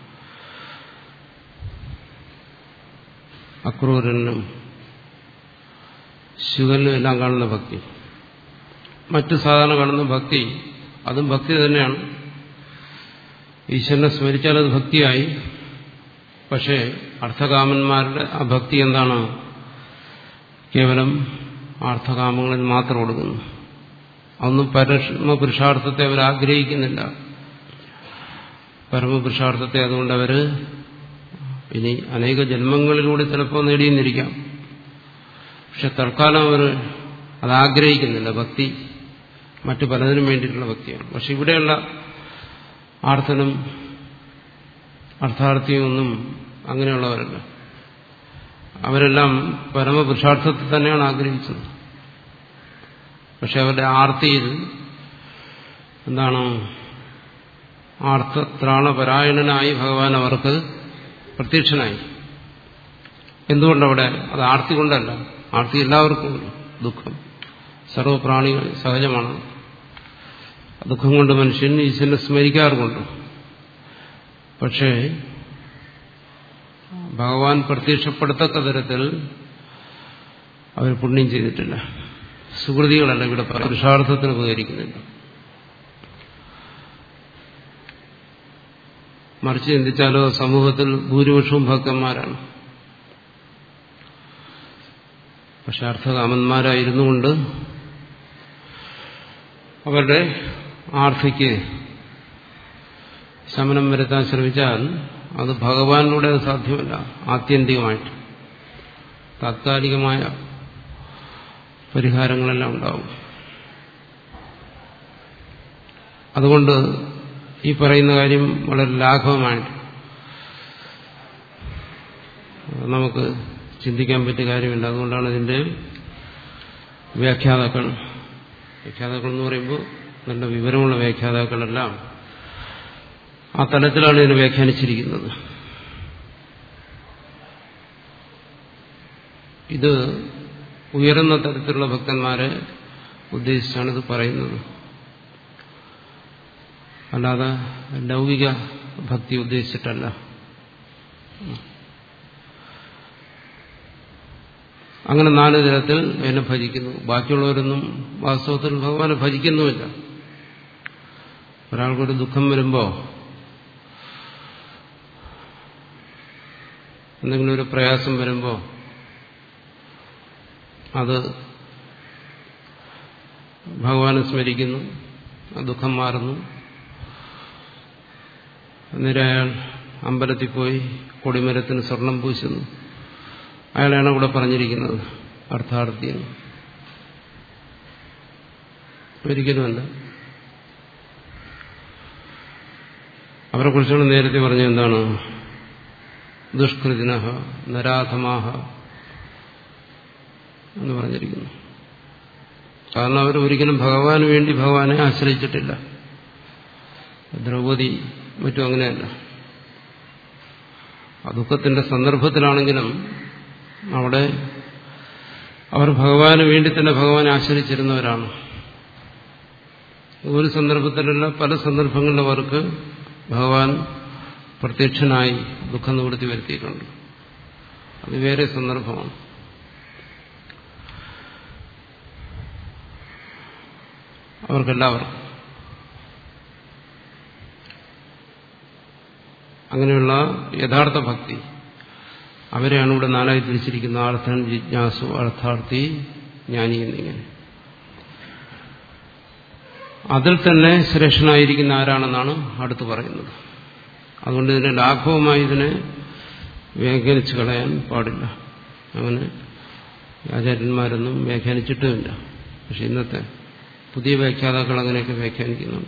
അക്രൂരനും ശിവനും എല്ലാം കാണുന്ന ഭക്തി മറ്റു സാധാരണ കാണുന്ന ഭക്തി അതും ഭക്തി തന്നെയാണ് ഈശ്വരനെ സ്മരിച്ചാൽ അത് ഭക്തിയായി പക്ഷേ അർത്ഥകാമന്മാരുടെ ആ ഭക്തി എന്താണ് കേവലം അർത്ഥകാമങ്ങളിൽ മാത്രം കൊടുക്കുന്നു അതൊന്നും പരമപുരുഷാർത്ഥത്തെ അവർ ആഗ്രഹിക്കുന്നില്ല പരമപുരുഷാർത്ഥത്തെ അതുകൊണ്ട് അവർ ഇനി അനേക ജന്മങ്ങളിലൂടെ ചിലപ്പോൾ നേടിയെന്നിരിക്കാം പക്ഷെ തൽക്കാലം അവർ അത് ആഗ്രഹിക്കുന്നില്ല ഭക്തി മറ്റു പലതിനും വേണ്ടിയിട്ടുള്ള ഭക്തിയാണ് പക്ഷെ ഇവിടെയുള്ള ആർത്ഥനും അർത്ഥാർത്ഥിയും ഒന്നും അങ്ങനെയുള്ളവരല്ല അവരെല്ലാം പരമപുരുഷാർത്ഥത്തെ തന്നെയാണ് ആഗ്രഹിച്ചത് പക്ഷെ അവരുടെ ആർത്തിയിൽ എന്താണ് ആർത്ഥത്രാണപരായണനായി ഭഗവാൻ അവർക്ക് പ്രത്യക്ഷനായി എന്തുകൊണ്ടവിടെ അത് ആർത്തി കൊണ്ടല്ല ആർത്തി എല്ലാവർക്കും ഉണ്ട് ദുഃഖം സർവപ്രാണികൾ സഹജമാണ് ദുഃഖം കൊണ്ട് മനുഷ്യൻ ഈശ്വരനെ സ്മരിക്കാറുമുണ്ട് പക്ഷേ ഭഗവാൻ പ്രത്യക്ഷപ്പെടുത്തക്ക തരത്തിൽ അവർ പുണ്യം ചെയ്തിട്ടില്ല സുഹൃതികളല്ല ഇവിടെ പുരുഷാർത്ഥത്തിന് ഉപകരിക്കുന്നില്ല മറിച്ച് ചിന്തിച്ചാലോ സമൂഹത്തിൽ ഭൂരിപക്ഷവും ഭക്തന്മാരാണ് പക്ഷെ അർത്ഥകാമന്മാരായിരുന്നുകൊണ്ട് അവരുടെ ആർത്തിക്ക് ശമനം വരുത്താൻ ശ്രമിച്ചാൽ അത് ഭഗവാനിലൂടെ അത് സാധ്യമല്ല ആത്യന്തികമായിട്ട് താത്കാലികമായ പരിഹാരങ്ങളെല്ലാം ഉണ്ടാവും അതുകൊണ്ട് ഈ പറയുന്ന കാര്യം വളരെ ലാഘവമായിട്ട് നമുക്ക് ചിന്തിക്കാൻ പറ്റിയ കാര്യമില്ല അതുകൊണ്ടാണ് ഇതിന്റെ വ്യാഖ്യാതാക്കൾ വ്യാഖ്യാതാക്കൾ എന്ന് പറയുമ്പോൾ നല്ല വിവരമുള്ള വ്യാഖ്യാതാക്കളെല്ലാം ആ തലത്തിലാണ് ഇതിനെ വ്യാഖ്യാനിച്ചിരിക്കുന്നത് ഇത് ഉയർന്ന തരത്തിലുള്ള ഭക്തന്മാരെ ഉദ്ദേശിച്ചാണ് ഇത് പറയുന്നത് അല്ലാതെ ലൗകിക ഭക്തി ഉദ്ദേശിച്ചിട്ടല്ല അങ്ങനെ നാല് തരത്തിൽ എന്നെ ഭജിക്കുന്നു ബാക്കിയുള്ളവരൊന്നും വാസ്തവത്തിൽ ഭഗവാനെ ഭജിക്കുന്നുമില്ല ഒരാൾക്കൊരു ദുഃഖം വരുമ്പോൾ എന്തെങ്കിലും ഒരു പ്രയാസം വരുമ്പോൾ അത് ഭഗവാനെ സ്മരിക്കുന്നു ആ ദുഃഖം മാറുന്നു അന്നേരം അയാൾ അമ്പലത്തിൽ പോയി കൊടിമരത്തിന് സ്വർണം പൂശുന്നു അയാളാണ് ഇവിടെ പറഞ്ഞിരിക്കുന്നത് അർത്ഥാർത്ഥി എന്ന് ഒരിക്കലുമല്ല അവരെ കുറിച്ചാണ് നേരത്തെ പറഞ്ഞ എന്താണ് ദുഷ്കൃതിന നരാധമാഹ എന്ന് പറഞ്ഞിരിക്കുന്നു കാരണം അവർ ഒരിക്കലും ഭഗവാന് വേണ്ടി ഭഗവാനെ ആശ്രയിച്ചിട്ടില്ല ദ്രൗപദി മറ്റും അങ്ങനെയല്ല ആ ദുഃഖത്തിന്റെ സന്ദർഭത്തിലാണെങ്കിലും അവിടെ അവർ ഭഗവാന് വേണ്ടി തന്നെ ഭഗവാനെ ആശ്രയിച്ചിരുന്നവരാണ് ഒരു സന്ദർഭത്തിലല്ല പല സന്ദർഭങ്ങളിലും അവർക്ക് ഭഗവാൻ പ്രത്യക്ഷനായി ദുഃഖം നിവൃത്തി വരുത്തിയിട്ടുണ്ട് അത് വേറെ സന്ദർഭമാണ് അവർക്കെല്ലാവർക്കും അങ്ങനെയുള്ള യഥാർത്ഥ ഭക്തി അവരെയാണ് ഇവിടെ നാലായി തിരിച്ചിരിക്കുന്നത് ആർത്ഥൻ ജിജ്ഞാസു അർത്ഥാർത്ഥി ജ്ഞാനി എന്നിങ്ങനെ അതിൽ തന്നെ ശ്രേഷ്ഠനായിരിക്കുന്ന ആരാണെന്നാണ് അടുത്ത് പറയുന്നത് അതുകൊണ്ട് ഇതിനെ ലാഘവമായി ഇതിനെ വ്യാഖ്യാനിച്ചു കളയാൻ പാടില്ല അങ്ങനെ ആചാര്യന്മാരൊന്നും വ്യാഖ്യാനിച്ചിട്ടുമില്ല പക്ഷെ ഇന്നത്തെ പുതിയ വ്യാഖ്യാതാക്കൾ അങ്ങനെയൊക്കെ വ്യാഖ്യാനിക്കുന്നുണ്ട്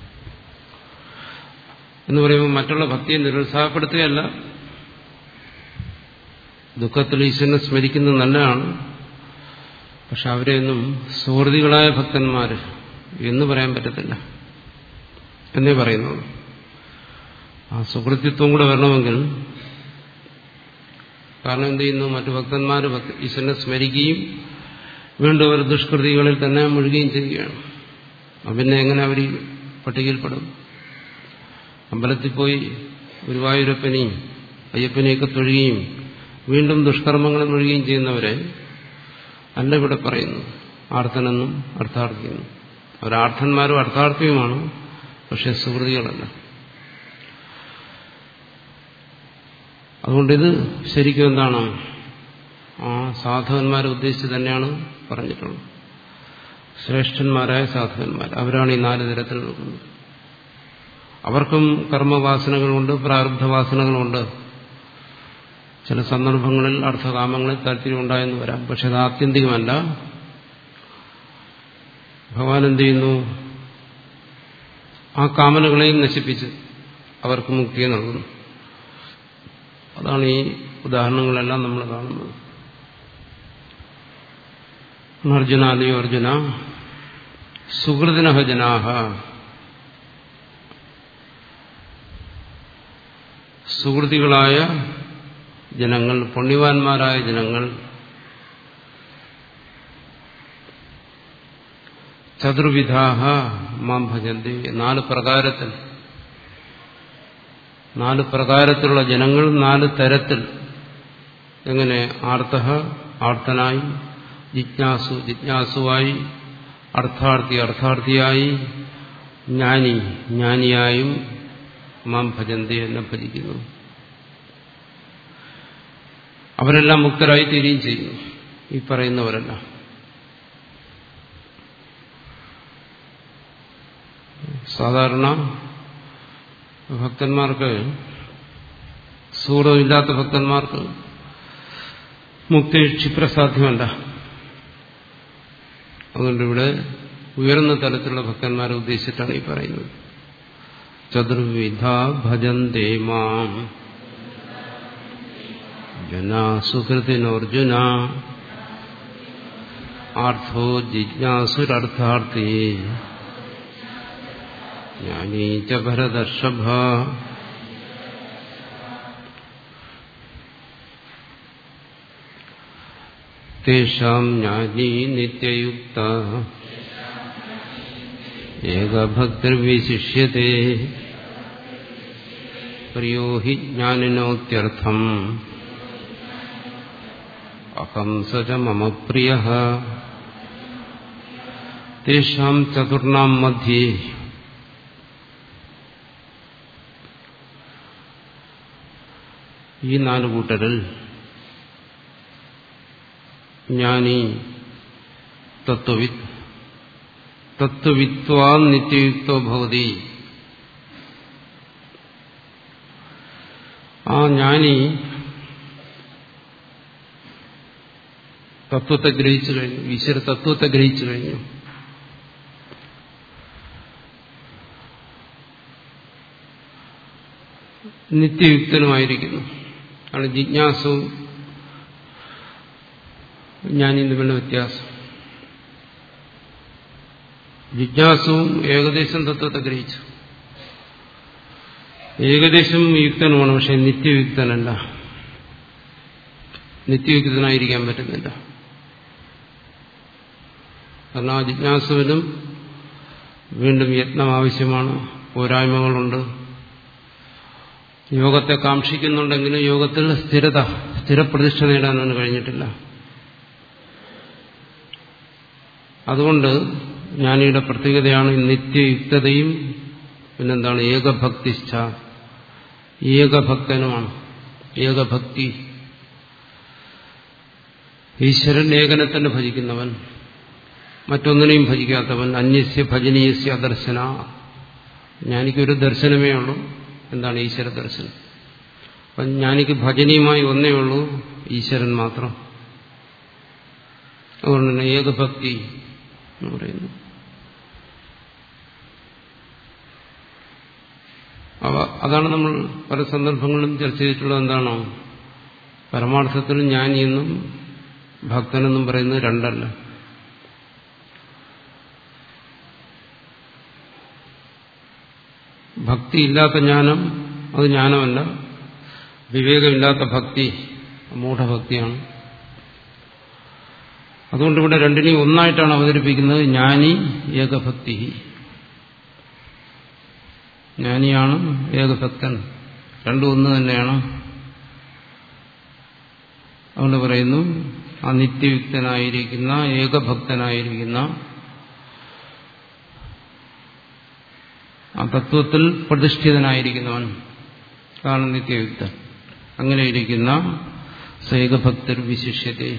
എന്ന് പറയുമ്പോൾ മറ്റുള്ള ഭക്തിയെ നിരുത്സാഹപ്പെടുത്തുകയല്ല ദുഃഖത്തിൽ ഈശ്വരനെ സ്മരിക്കുന്നത് നല്ലതാണ് പക്ഷെ അവരെയൊന്നും സുഹൃതികളായ ഭക്തന്മാർ എന്ന് പറയാൻ പറ്റത്തില്ല എന്നേ പറയുന്നുള്ളൂ ആ സുഹൃത്തിത്വം കൂടെ വരണമെങ്കിൽ കാരണം എന്ത് ചെയ്യുന്നു മറ്റു ഭക്തന്മാർ ഈശ്വരനെ സ്മരിക്കുകയും വീണ്ടും അവർ ദുഷ്കൃതികളിൽ തന്നെ മുഴുകുകയും ചെയ്യുകയാണ് പിന്നെ എങ്ങനെ അവർ ഈ പട്ടികയിൽപ്പെടും അമ്പലത്തിൽ പോയി ഗുരുവായൂരപ്പനെയും അയ്യപ്പനെയൊക്കെ തൊഴുകയും വീണ്ടും ദുഷ്കർമ്മങ്ങളിൽ മുഴുകുകയും ചെയ്യുന്നവരെ അല്ല ഇവിടെ പറയുന്നു ആർത്തനെന്നും അർത്ഥാർത്ഥിയെന്നും അവരാർത്ഥന്മാരും അർത്ഥാർത്ഥിയുമാണ് പക്ഷെ സുഹൃതികളല്ല അതുകൊണ്ടിത് ശരിക്കും എന്താണ് ആ സാധകന്മാരെ ഉദ്ദേശിച്ച് തന്നെയാണ് പറഞ്ഞിട്ടുള്ളത് ശ്രേഷ്ഠന്മാരായ സാധകന്മാർ അവരാണ് ഈ നാല് തരത്തിൽ നിൽക്കുന്നത് അവർക്കും കർമ്മവാസനകളുണ്ട് പ്രാരബ്ധവാസനകളുണ്ട് ചില സന്ദർഭങ്ങളിൽ അർത്ഥകാമങ്ങളിൽ താല്പര്യം ഉണ്ടായെന്ന് വരാം പക്ഷെ അത് ആത്യന്തികമല്ല ഭഗവാൻ എന്ത് ചെയ്യുന്നു ആ കാമനകളെയും നശിപ്പിച്ച് അവർക്ക് മുക്തിയെ നൽകുന്നു അതാണ് ഈ ഉദാഹരണങ്ങളെല്ലാം നമ്മൾ കാണുന്നത് അർജുനാദിയോ അർജുന സുഹൃതിനഹ ജനാഹ സുഹൃതികളായ ജനങ്ങൾ പുണ്യവാന്മാരായ ജനങ്ങൾ ചതുർവിധാഹ മാം ഭജന്തി നാല് പ്രകാരത്തിൽ നാല് പ്രകാരത്തിലുള്ള ജനങ്ങൾ നാല് തരത്തിൽ എങ്ങനെ ആർത്ത ആർത്തനായി ജിജ്ഞാസു ജിജ്ഞാസുവായി അർത്ഥാർത്ഥി അർത്ഥാർത്ഥിയായി ജ്ഞാനി ജ്ഞാനിയായും മാം ഭജന്തി എന്നെ ഭജിക്കുന്നു അവരെല്ലാം മുക്തരായി തീരുകയും ചെയ്യുന്നു ഈ പറയുന്നവരെല്ലാം സാധാരണ ഭക്തന്മാർക്ക് സൂറമില്ലാത്ത ഭക്തന്മാർക്ക് മുക്തി ക്ഷിപ്രസാധ്യമല്ല അതുകൊണ്ട് ഇവിടെ ഉയർന്ന തലത്തിലുള്ള ഭക്തന്മാരെ ഉദ്ദേശിച്ചിട്ടാണ് ഈ പറയുന്നത് ചതുർവിധ ഭജന്തേ മാം ജനാ സുഹൃത്തിനോർജുന ആർത്ഥോ ജിജ്ഞാസുരർത്ഥാർത്ഥി ജ്ഞാനീ ച ഭരതർഷഭ തേഷാം ജ്ഞാനീ നിത്യയുക്ത ഏകഭക്തിർവിശിഷ്യത്തെ പ്രിയോ ഹി ജ്ഞാനിനോത്യർത്ഥം അഹം സച മമ പ്രിയ തേഷാം ചതുർണാം മധ്യേ ഈ നാല് കൂട്ടരിൽ ജ്ഞാനി തത്വവിത്ത് തത്വവിത്വാ നിത്യയുക്തോ ഭവതി ആ ജ്ഞാനി തത്വത്തെ ഗ്രഹിച്ചു കഴിഞ്ഞു ഈശ്വര തത്വത്തെ ഗ്രഹിച്ചു കഴിഞ്ഞു നിത്യയുക്തനുമായിരിക്കുന്നു ആണ് ജിജ്ഞാസവും ജ്ഞാനിയും തമ്മിലുള്ള വ്യത്യാസം ജിജ്ഞാസവും ഏകദേശം തത്വത്തെ ഗ്രഹിച്ചു ഏകദേശം യുക്തനുമാണ് പക്ഷെ നിത്യയുക്തനല്ല നിത്യയുക്തനായിരിക്കാൻ പറ്റുന്നില്ല കാരണം ആ ജിജ്ഞാസുവിനും വീണ്ടും യത്നം ആവശ്യമാണ് പോരായ്മകളുണ്ട് യോഗത്തെ കാക്ഷിക്കുന്നുണ്ടെങ്കിലും യോഗത്തിൽ സ്ഥിരത സ്ഥിരപ്രതിഷ്ഠ നേടാൻ അവന് കഴിഞ്ഞിട്ടില്ല അതുകൊണ്ട് ജ്ഞാനിയുടെ പ്രത്യേകതയാണ് നിത്യയുക്തതയും പിന്നെന്താണ് ഏകഭക്തിഷ്ഠ ഏകഭക്തനുമാണ് ഏകഭക്തി ഈശ്വരൻ ഏകനെ തന്നെ ഭജിക്കുന്നവൻ മറ്റൊന്നിനെയും ഭജിക്കാത്തവൻ അന്യസ്യ ഭജനീയസ്യ ദർശന ജ്ഞാനിക്കൊരു ദർശനമേ ഉള്ളൂ എന്താണ് ഈശ്വര ദർശനം അപ്പം ജ്ഞാനിക്ക് ഭജനീയമായി ഒന്നേ ഉള്ളൂ ഈശ്വരൻ മാത്രം അതുകൊണ്ട് തന്നെ ഏകഭക്തി എന്ന് പറയുന്നു അവ അതാണ് നമ്മൾ പല സന്ദർഭങ്ങളിലും ചർച്ച ചെയ്തിട്ടുള്ളത് എന്താണോ പരമാർത്ഥത്തിൽ ജ്ഞാനിയെന്നും ഭക്തനെന്നും പറയുന്നത് രണ്ടല്ല ഭക്തിയില്ലാത്ത ജ്ഞാനം അത് ജ്ഞാനമല്ല വിവേകമില്ലാത്ത ഭക്തി മൂഢഭക്തിയാണ് അതുകൊണ്ട് ഇവിടെ രണ്ടിനെയും ഒന്നായിട്ടാണ് അവതരിപ്പിക്കുന്നത് ജ്ഞാനി ഏകഭക്തി ജ്ഞാനിയാണ് ഏകഭക്തൻ രണ്ടും ഒന്ന് തന്നെയാണ് അതുകൊണ്ട് പറയുന്നു ആ നിത്യയുക്തനായിരിക്കുന്ന ഏകഭക്തനായിരിക്കുന്ന ആ തത്വത്തിൽ പ്രതിഷ്ഠിതനായിരിക്കുന്നവൻ അതാണ് നിത്യയുക്തൻ അങ്ങനെ ഇരിക്കുന്ന സൈകഭക്തർ വിശിഷ്യത്തെ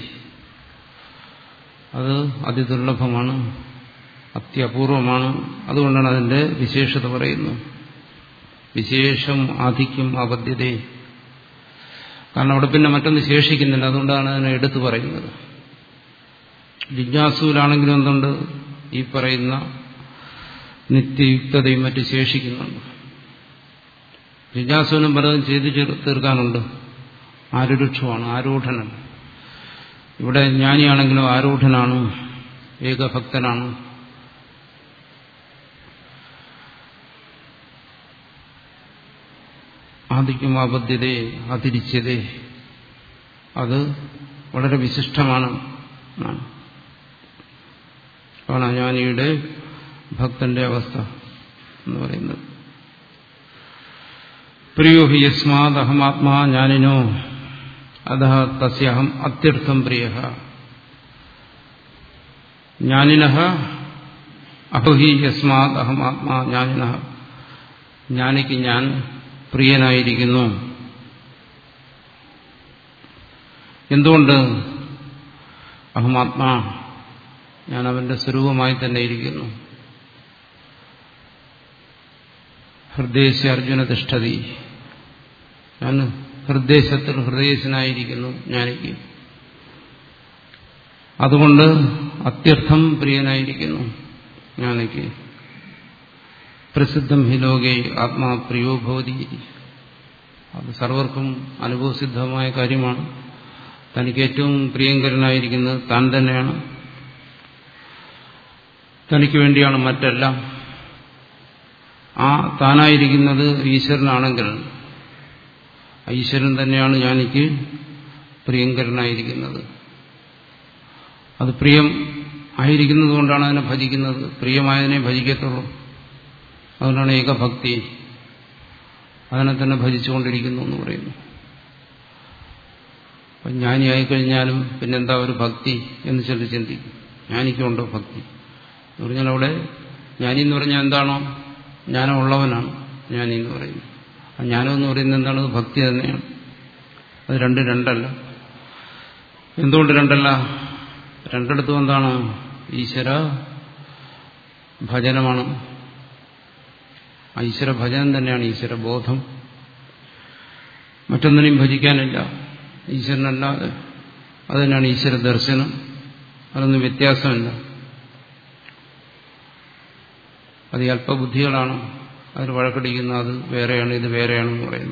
അത് അതിദുർലഭമാണ് അത്യപൂർവമാണ് അതുകൊണ്ടാണ് അതിന്റെ വിശേഷത പറയുന്നത് വിശേഷം ആധിക്യം അബദ്ധ്യതേ കാരണം അവിടെ പിന്നെ മറ്റൊന്ന് ശേഷിക്കുന്നില്ല അതുകൊണ്ടാണ് അതിനെ എടുത്തു പറയുന്നത് ജിജ്ഞാസുവിലാണെങ്കിലും എന്തുണ്ട് ഈ പറയുന്ന നിത്യയുക്തതയും മറ്റും ശേഷിക്കുന്നുണ്ട് ജിജ്ഞാസുവിനും പലതും ചെയ്തു തീർക്കാനുണ്ട് ആരുരുക്ഷമാണ് ആരൂഢനല്ല ഇവിടെ ജ്ഞാനിയാണെങ്കിലും ആരൂഢനാണ് ഏകഭക്തനാണ് ആദിക്കും അബദ്ധ്യതേ അതിരിച്ചതേ അത് വളരെ വിശിഷ്ടമാണ് ആണ് ജ്ഞാനിയുടെ ഭക്തന്റെ അവസ്ഥ എന്ന് പറയുന്നത് പ്രിയോ ഹി യസ്മാത് അഹമാത്മാ ജ്ഞാനിനോ അത തസ്യഹം അത്യർത്ഥം പ്രിയ ജ്ഞാനിന അഹുഹി യസ്മാത് അഹമാത്മാ ജ്ഞാനിന ജ്ഞാനിക്ക് ഞാൻ പ്രിയനായിരിക്കുന്നു എന്തുകൊണ്ട് അഹമാത്മാ ഞാൻ അവന്റെ സ്വരൂപമായി തന്നെ ഇരിക്കുന്നു ഹൃദയസ്യ അർജുന തിഷ്ഠതി ഞാൻ ഹൃദയത്തിൽ ഹൃദയസ്യനായിരിക്കുന്നു ജ്ഞാനിക്ക് അതുകൊണ്ട് അത്യർത്ഥം പ്രിയനായിരിക്കുന്നു ജ്ഞാനിക്ക് പ്രസിദ്ധം ഹി ലോകേ ആത്മാ പ്രിയോ ഭവതി അത് സർവർക്കും അനുഭവസിദ്ധമായ കാര്യമാണ് തനിക്ക് ഏറ്റവും പ്രിയങ്കരനായിരിക്കുന്നത് താൻ തന്നെയാണ് തനിക്ക് വേണ്ടിയാണ് മറ്റെല്ലാം ആ താനായിരിക്കുന്നത് ഈശ്വരനാണെങ്കിൽ ഈശ്വരൻ തന്നെയാണ് ഞാനിക്ക് പ്രിയങ്കരനായിരിക്കുന്നത് അത് പ്രിയം ആയിരിക്കുന്നത് കൊണ്ടാണ് അതിനെ ഭജിക്കുന്നത് പ്രിയമായതിനെ ഭജിക്കത്തുള്ളൂ അതുകൊണ്ടാണ് ഏകഭക്തി അതിനെ തന്നെ ഭജിച്ചുകൊണ്ടിരിക്കുന്നു എന്ന് പറയുന്നു അപ്പം ജ്ഞാനിയായിക്കഴിഞ്ഞാലും പിന്നെന്താ ഒരു ഭക്തി എന്ന് ചില ചിന്തിക്കും ജ്ഞാനിക്കുണ്ടോ ഭക്തി എന്ന് പറഞ്ഞാൽ അവിടെ ജ്ഞാനി എന്ന് പറഞ്ഞാൽ എന്താണോ ജ്ഞാനം ഉള്ളവനാണ് ജ്ഞാനി എന്ന് പറയുന്നത് ആ ജ്ഞാനം എന്ന് പറയുന്നത് എന്താണ് അത് ഭക്തി തന്നെയാണ് അത് രണ്ട് രണ്ടല്ല എന്തുകൊണ്ട് രണ്ടല്ല രണ്ടിടത്തും എന്താണ് ഈശ്വര ഭജനമാണ് ഈശ്വര ഭജനം തന്നെയാണ് ഈശ്വര ബോധം മറ്റൊന്നിനെയും ഭജിക്കാനില്ല ഈശ്വരനല്ലാതെ അത് തന്നെയാണ് ഈശ്വര ദർശനം അതൊന്നും വ്യത്യാസമില്ല അത് ഈ അല്പബുദ്ധികളാണ് അതിൽ വഴക്കടിക്കുന്നത് അത് വേറെയാണ് ഇത് വേറെയാണെന്ന് പറയുന്നു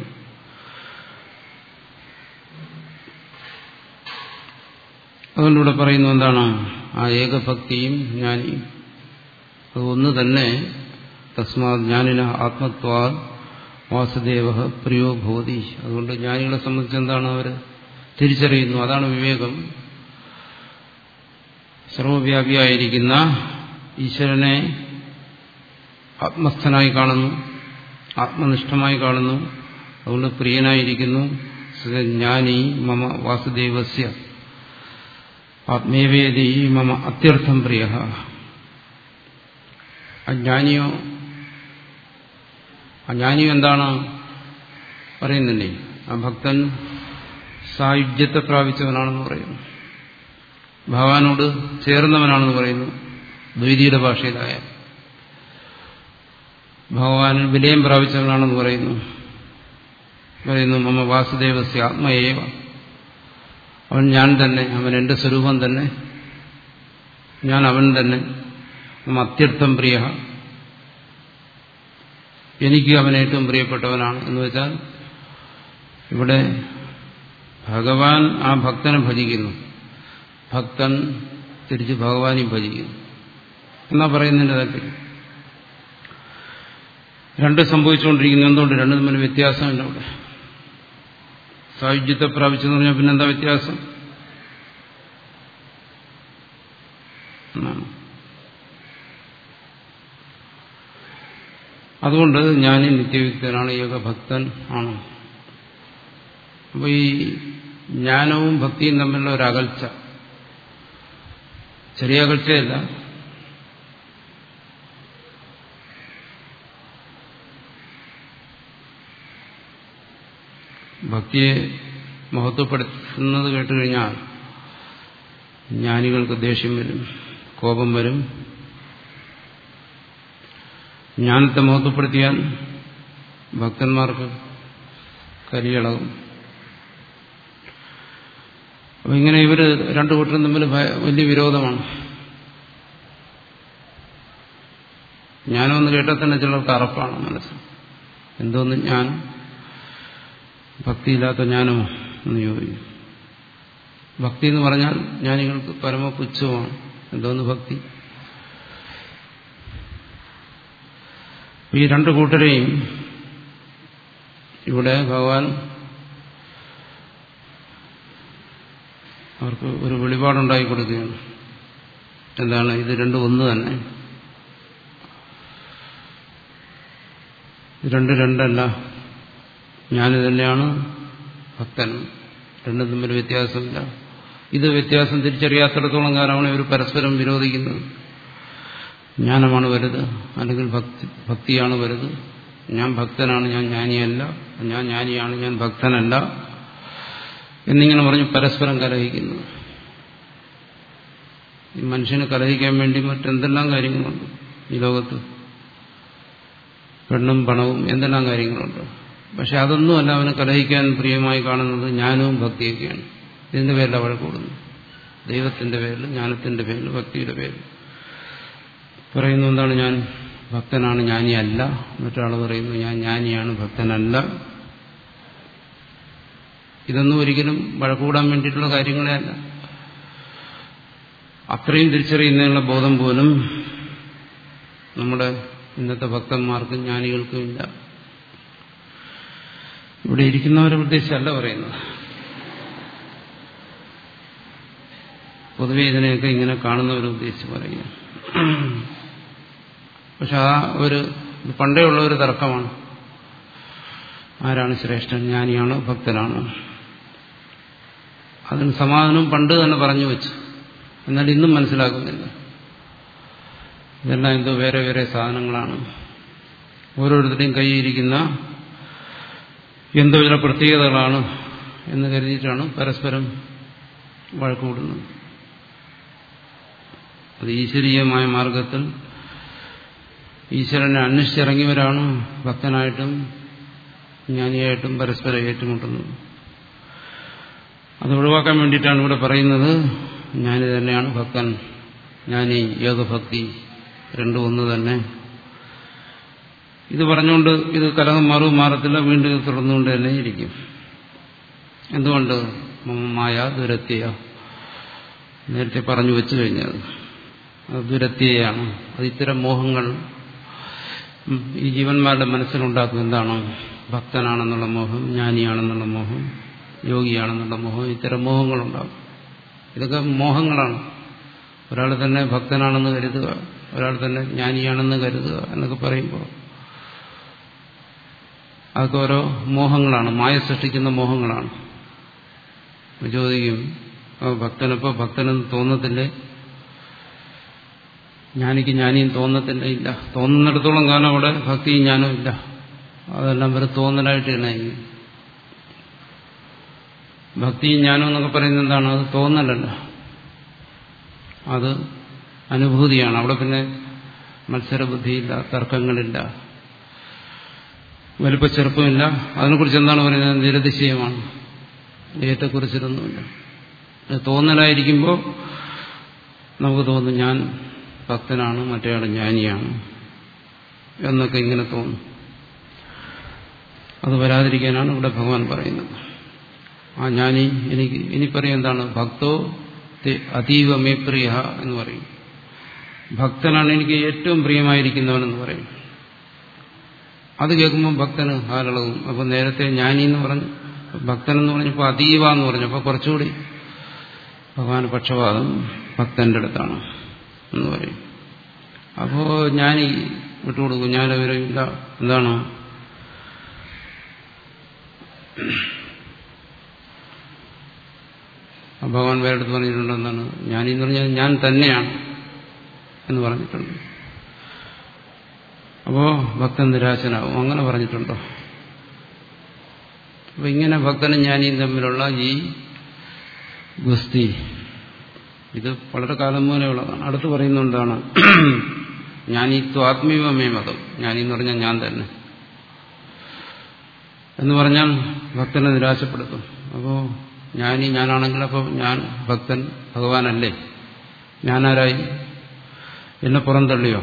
അതുകൊണ്ട് ഇവിടെ പറയുന്നു എന്താണ് ആ ഏകഭക്തിയും ജ്ഞാനിയും അത് ഒന്ന് തന്നെ തസ്മാ ജ്ഞാനിന ആത്മത്വാ വാസുദേവ പ്രിയോ ഭൂതി അതുകൊണ്ട് ജ്ഞാനികളെ സംബന്ധിച്ച് എന്താണ് അവർ തിരിച്ചറിയുന്നു അതാണ് വിവേകം സർവവ്യാപിയായിരിക്കുന്ന ഈശ്വരനെ ആത്മസ്ഥനായി കാണുന്നു ആത്മനിഷ്ഠമായി കാണുന്നു അതുകൊണ്ട് പ്രിയനായിരിക്കുന്നു ജ്ഞാനി മമ വാസുദേവസ്യ ആത്മേവേദി മമ അത്യർത്ഥം പ്രിയ അജ്ഞാനിയോ അജ്ഞാനിയോ എന്താണ് പറയുന്നില്ലേ ആ ഭക്തൻ സായുജ്യത്തെ പ്രാപിച്ചവനാണെന്ന് പറയുന്നു ഭഗവാനോട് ചേർന്നവനാണെന്ന് പറയുന്നു ദ്വൈതിയുടെ ഭാഷയിലായ ഭഗവാനിൽ വിലയം പ്രാപിച്ചവനാണെന്ന് പറയുന്നു പറയുന്നു മമ വാസുദേവസ്യ ആത്മയേവ അവൻ ഞാൻ തന്നെ അവൻ എന്റെ സ്വരൂപം തന്നെ ഞാൻ അവൻ തന്നെ മമ അത്യർത്ഥം പ്രിയ എനിക്ക് അവൻ ഏറ്റവും പ്രിയപ്പെട്ടവനാണ് എന്ന് വെച്ചാൽ ഇവിടെ ഭഗവാൻ ആ ഭക്തനെ ഭജിക്കുന്നു ഭക്തൻ തിരിച്ച് ഭഗവാനെയും ഭജിക്കുന്നു എന്നാ പറയുന്നതിന്റെ താല്പര്യം രണ്ട് സംഭവിച്ചുകൊണ്ടിരിക്കുന്നു എന്തുകൊണ്ട് രണ്ടും തമ്മിൽ വ്യത്യാസമില്ല അവിടെ സായുജ്യത്തെ പ്രാപിച്ചെന്ന് പറഞ്ഞാൽ പിന്നെന്താ വ്യത്യാസം എന്നാണ് അതുകൊണ്ട് ഞാൻ നിത്യയുക്തനാണ് ഏകഭക്തൻ ആണ് അപ്പൊ ഈ ജ്ഞാനവും ഭക്തിയും തമ്മിലുള്ള ഒരു അകൽച്ച ചെറിയ അകൽച്ചയല്ല ഭക്തിയെ മഹത്വപ്പെടുത്തുന്നത് കേട്ടുകഴിഞ്ഞാൽ ജ്ഞാനികൾക്ക് ദേഷ്യം വരും കോപം വരും ജ്ഞാനത്തെ മഹത്വപ്പെടുത്തിയാൽ ഭക്തന്മാർക്ക് കരിയളകും അപ്പൊ ഇങ്ങനെ ഇവര് രണ്ടു കൂട്ടരും തമ്മിൽ വലിയ വിരോധമാണ് ജ്ഞാനമെന്ന് കേട്ടാൽ തന്നെ ചിലർക്ക് അറപ്പാണ് മനസ്സ് എന്തോന്ന് ജ്ഞാനം ഭക്തിയില്ലാത്ത ജ്ഞാനമോ എന്ന് ചോദിക്കും ഭക്തി എന്ന് പറഞ്ഞാൽ ജ്ഞാനികൾക്ക് പരമപുച്ഛമാണ് എന്തോന്ന് ഭക്തി ഈ രണ്ട് കൂട്ടരെയും ഇവിടെ ഭഗവാൻ അവർക്ക് ഒരു വെളിപാടുണ്ടാക്കി കൊടുക്കുകയാണ് എന്താണ് ഇത് രണ്ടും ഒന്ന് തന്നെ ഇത് രണ്ട് രണ്ടല്ല ഞാൻ തന്നെയാണ് ഭക്തൻ രണ്ടും തമ്മിൽ വ്യത്യാസമില്ല ഇത് വ്യത്യാസം തിരിച്ചറിയാത്തിടത്തോളം കാലമാണ് ഇവർ പരസ്പരം വിരോധിക്കുന്നത് ജ്ഞാനമാണ് വലുത് അല്ലെങ്കിൽ ഭക്തി ഭക്തിയാണ് വലുത് ഞാൻ ഭക്തനാണ് ഞാൻ ജ്ഞാനിയല്ല ഞാൻ ജ്ഞാനിയാണ് ഞാൻ ഭക്തനല്ല എന്നിങ്ങനെ പറഞ്ഞ് പരസ്പരം കലഹിക്കുന്നു ഈ മനുഷ്യനെ കലഹിക്കാൻ വേണ്ടി മറ്റെന്തെല്ലാം കാര്യങ്ങളുണ്ട് ഈ ലോകത്ത് പെണ്ണും പണവും എന്തെല്ലാം കാര്യങ്ങളുണ്ട് പക്ഷെ അതൊന്നുമല്ല അവന് കലഹിക്കാൻ പ്രിയമായി കാണുന്നത് ജ്ഞാനവും ഭക്തിയൊക്കെയാണ് ഇതിന്റെ പേരിൽ അവൾ കൂടുന്നു ദൈവത്തിന്റെ പേരിൽ ജ്ഞാനത്തിന്റെ പേരിൽ ഭക്തിയുടെ പേരിൽ പറയുന്നു എന്താണ് ഞാൻ ഭക്തനാണ് ജ്ഞാനിയല്ല മറ്റൊരാൾ പറയുന്നു ഞാൻ ജ്ഞാനിയാണ് ഭക്തനല്ല ഇതൊന്നും ഒരിക്കലും വഴക്കൂടാൻ വേണ്ടിയിട്ടുള്ള കാര്യങ്ങളെ അല്ല അത്രയും തിരിച്ചറിയുന്നതിനുള്ള ബോധം പോലും നമ്മുടെ ഇന്നത്തെ ഭക്തന്മാർക്കും ജ്ഞാനികൾക്കും ഇല്ല ഇവിടെ ഇരിക്കുന്നവരെ ഉദ്ദേശിച്ചല്ല പറയുന്നത് പൊതുവെ ഇതിനെയൊക്കെ ഇങ്ങനെ കാണുന്നവരെ ഉദ്ദേശിച്ച് പറയുക പക്ഷെ ആ ഒരു പണ്ടേ ഉള്ള ഒരു തർക്കമാണ് ആരാണ് ശ്രേഷ്ഠൻ ജ്ഞാനിയാണോ ഭക്തനാണോ അതിന് സമാധാനം പണ്ട് തന്നെ പറഞ്ഞു വെച്ചു എന്നാൽ ഇന്നും മനസ്സിലാക്കുന്നില്ല ഇതെല്ലാം എന്തോ വേറെ വേറെ സാധനങ്ങളാണ് ഓരോരുത്തരുടെയും കയ്യിരിക്കുന്ന എന്തോ ചില പ്രത്യേകതകളാണ് എന്ന് കരുതിയിട്ടാണ് പരസ്പരം വഴക്കുകൂടുന്നത് അത് ഈശ്വരീയമായ മാർഗത്തിൽ ഈശ്വരനെ അന്വേഷിച്ചിറങ്ങിയവരാണ് ഭക്തനായിട്ടും ജ്ഞാനിയായിട്ടും പരസ്പരം ഏറ്റുമുട്ടുന്നത് അത് ഒഴിവാക്കാൻ വേണ്ടിയിട്ടാണ് ഇവിടെ പറയുന്നത് ജ്ഞാനി തന്നെയാണ് ഭക്തൻ ജ്ഞാനി യോഗഭക്തി രണ്ടും ഒന്ന് തന്നെ ഇത് പറഞ്ഞുകൊണ്ട് ഇത് കലഹം മാറും മാറത്തില്ല വീണ്ടും ഇത് തുടർന്നുകൊണ്ട് തന്നെ ഇരിക്കും എന്തുകൊണ്ട് മായ ദുരത്യ നേരത്തെ പറഞ്ഞു വെച്ചു കഴിഞ്ഞത് അത് ദുരത്യയാണ് അത് ഇത്തരം മോഹങ്ങൾ ഈ ജീവന്മാരുടെ മനസ്സിലുണ്ടാക്കും എന്താണ് ഭക്തനാണെന്നുള്ള മോഹം ജ്ഞാനിയാണെന്നുള്ള മോഹം യോഗിയാണെന്നുള്ള മോഹം ഇത്തരം മോഹങ്ങളുണ്ടാകും ഇതൊക്കെ മോഹങ്ങളാണ് ഒരാൾ തന്നെ ഭക്തനാണെന്ന് കരുതുക ഒരാൾ തന്നെ ജ്ഞാനിയാണെന്ന് കരുതുക എന്നൊക്കെ പറയുമ്പോൾ അതൊക്കെ ഓരോ മോഹങ്ങളാണ് മായ സൃഷ്ടിക്കുന്ന മോഹങ്ങളാണ് ചോദിക്കും ഭക്തനപ്പോ ഭക്തനെന്ന് തോന്നത്തില്ലേ ജ്ഞാനിക്ക് ജ്ഞാനിയും തോന്നത്തില്ല ഇല്ല തോന്നുന്നിടത്തോളം കാലം അവിടെ ഭക്തിയും ജ്ഞാനവും ഇല്ല അതെല്ലാം വെറും തോന്നലായിട്ട് തന്നെ ഭക്തിയും ജ്ഞാനം എന്നൊക്കെ പറയുന്നത് എന്താണ് അത് തോന്നലല്ല അത് അനുഭൂതിയാണ് അവിടെ പിന്നെ മത്സരബുദ്ധിയില്ല തർക്കങ്ങളില്ല വലിപ്പച്ചെറുപ്പമില്ല അതിനെക്കുറിച്ച് എന്താണ് പറയുന്നത് നിരതിശയമാണ് ഏറ്റക്കുറിച്ചിട്ടൊന്നുമില്ല തോന്നലായിരിക്കുമ്പോൾ നമുക്ക് തോന്നും ഞാൻ ഭക്തനാണ് മറ്റേയാൾ ജ്ഞാനിയാണ് എന്നൊക്കെ ഇങ്ങനെ തോന്നും അത് വരാതിരിക്കാനാണ് ഇവിടെ ഭഗവാൻ പറയുന്നത് ആ ജ്ഞാനി എനിക്ക് ഇനി പറയും എന്താണ് ഭക്തോ അതീവ മേ പ്രിയ എന്ന് പറയും ഭക്തനാണ് എനിക്ക് ഏറ്റവും പ്രിയമായിരിക്കുന്നവനെന്ന് പറയും അത് കേൾക്കുമ്പോൾ ഭക്തന് ഹാലളവും അപ്പൊ നേരത്തെ ജ്ഞാനി എന്ന് പറഞ്ഞു ഭക്തനെന്ന് പറഞ്ഞപ്പോൾ അതീവ എന്ന് പറഞ്ഞു അപ്പൊ കുറച്ചുകൂടി ഭഗവാൻ പക്ഷപാതം ഭക്തന്റെ അടുത്താണ് എന്ന് പറയും അപ്പോ ജ്ഞാനി വിട്ടുകൊടുക്കും ജ്ഞാനവിവരമില്ല എന്താണ് ഭഗവാൻ വേറെ അടുത്ത് പറഞ്ഞിട്ടുണ്ട് എന്താണ് ജ്ഞാനി എന്ന് പറഞ്ഞാൽ ഞാൻ തന്നെയാണ് എന്ന് പറഞ്ഞിട്ടുണ്ട് അപ്പോ ഭക്തൻ നിരാശനാവും അങ്ങനെ പറഞ്ഞിട്ടുണ്ടോ അപ്പൊ ഇങ്ങനെ ഭക്തനും ജ്ഞാനിയും തമ്മിലുള്ള ഈ ഗുസ്തി ഇത് വളരെ കാലം മൂലേ ഉള്ളതാണ് അടുത്ത് പറയുന്നുണ്ടാണ് ജ്ഞാനി ത്വാത്മീവമേ മതം ജ്ഞാനി എന്ന് പറഞ്ഞാൽ ഞാൻ തന്നെ എന്ന് പറഞ്ഞാൽ ഭക്തനെ നിരാശപ്പെടുത്തും അപ്പോ ജ്ഞാനി ഞാനാണെങ്കിൽ അപ്പോൾ ഞാൻ ഭക്തൻ ഭഗവാനല്ലേ ഞാനാരായി എന്നെ പുറന്തള്ളിയോ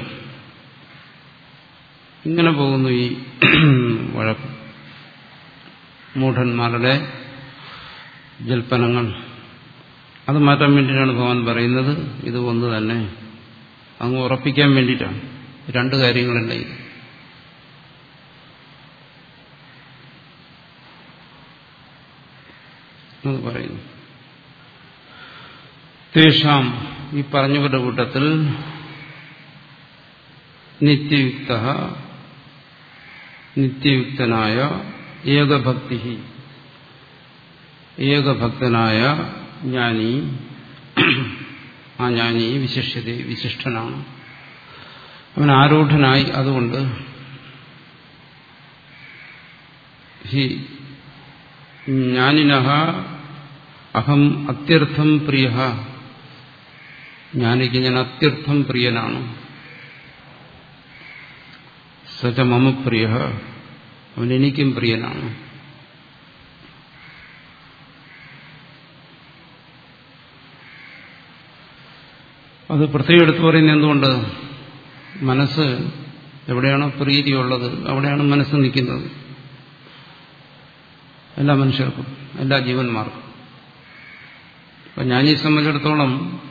ഇങ്ങനെ പോകുന്നു ഈ വഴക്ക് മൂഢന്മാരുടെ ജൽപ്പനങ്ങൾ അത് മാറ്റാൻ വേണ്ടിയിട്ടാണ് ഭഗവാൻ പറയുന്നത് ഇത് ഒന്ന് തന്നെ അങ്ങ് ഉറപ്പിക്കാൻ വേണ്ടിയിട്ടാണ് രണ്ട് കാര്യങ്ങളല്ല ഇത് എന്ന് പറയുന്നു തേഷാം ഈ പറഞ്ഞവരുടെ കൂട്ടത്തിൽ നിത്യയുക്ത നിത്യയുക്തനായ ഏകഭക്തി ഏകഭക്തനായ ജ്ഞാനി ആ ജ്ഞാനി വിശിഷ്യത വിശിഷ്ടനാണ് അവൻ ആരൂഢനായി അതുകൊണ്ട് ഹി ജ്ഞാനിന അഹം അത്യർത്ഥം പ്രിയ ജ്ഞാനിക്ക് ഞാൻ അത്യർത്ഥം പ്രിയനാണ് സച്ച മമ പ്രിയ അവൻ എനിക്കും പ്രിയനാണ് അത് പ്രത്യേകം എടുത്തു പറയുന്നത് എന്തുകൊണ്ട് മനസ്സ് എവിടെയാണോ പ്രീതിയുള്ളത് അവിടെയാണ് മനസ്സ് നിൽക്കുന്നത് എല്ലാ മനുഷ്യർക്കും എല്ലാ ജീവന്മാർക്കും അപ്പം ഞാനീ സംബന്ധിച്ചിടത്തോളം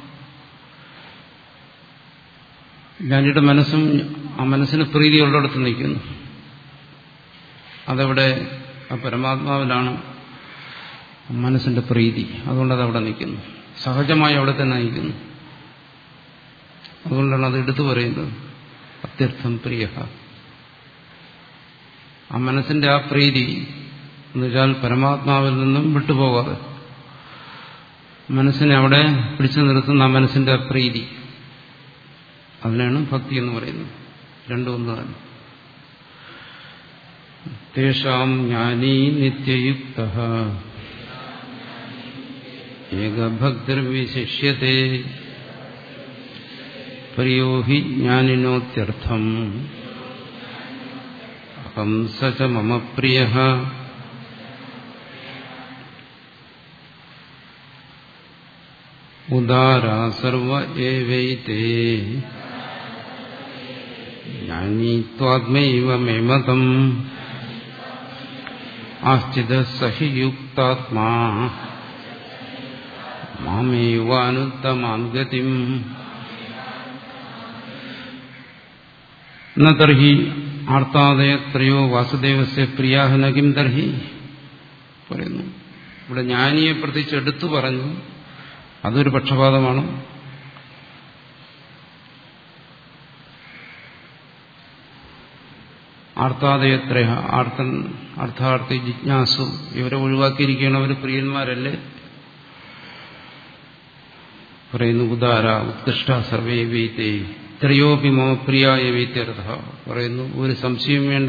ഞാനിയുടെ മനസ്സും ആ മനസ്സിന് പ്രീതിയുള്ളിടത്ത് നിൽക്കുന്നു അതവിടെ ആ പരമാത്മാവിലാണ് മനസ്സിന്റെ പ്രീതി അതുകൊണ്ട് അതവിടെ നിൽക്കുന്നു സഹജമായി അവിടെ തന്നെ നിൽക്കുന്നു അതുകൊണ്ടാണ് അത് എടുത്തു പറയുന്നത് അത്യർത്ഥം പ്രിയ ആ മനസ്സിന്റെ ആ പ്രീതി എന്നുവെച്ചാൽ പരമാത്മാവിൽ നിന്നും വിട്ടുപോകാതെ മനസ്സിനെ അവിടെ പിടിച്ചു നിർത്തുന്ന ആ മനസ്സിന്റെ പ്രീതി അതിനാണ് ഭക്തി എന്ന് പറയുന്നത് രണ്ടും ഒന്ന് തന്നെ തേഷാം ജ്ഞാനീ നിത്യയുക്ത ഏകഭക്തിർവിശിഷ്യത്തെ പ്രിയോ ഹി ജ്ഞാനിനോത്യർത്ഥം അഹം സ ച മമ പ്രിയ ഉദാരാ സർവ ഏവൈതേ ജ്ഞാനീ ത്വാത്മൈവ മേ മതം ആശ്ചിത സഹി യുക്താത്മാ മാമേവാനുത്തമാം ഗതിം ന തർഹി ആർത്താദയത്രയോ വാസുദേവസ്യ പ്രിയാഹന കിം തർഹി പറയുന്നു ഇവിടെ ജ്ഞാനിയെ പ്രത്യേകിച്ച് എടുത്തു പറഞ്ഞു അതൊരു പക്ഷപാതമാണ് ആർത്താദയത്ര ആർത്തൻ അർത്ഥാർത്ഥി ജിജ്ഞാസു ഇവരെ ഒഴിവാക്കിയിരിക്കുകയാണ് അവർ പ്രിയന്മാരല്ലേ പറയുന്നു ഉദാര ഉത്കൃഷ്ട സർവേ വീത്തേ ത്രയോപി മമ പ്രിയായ വീത്യർത്ഥ പറയുന്നു ഒരു സംശയം വേണ്ട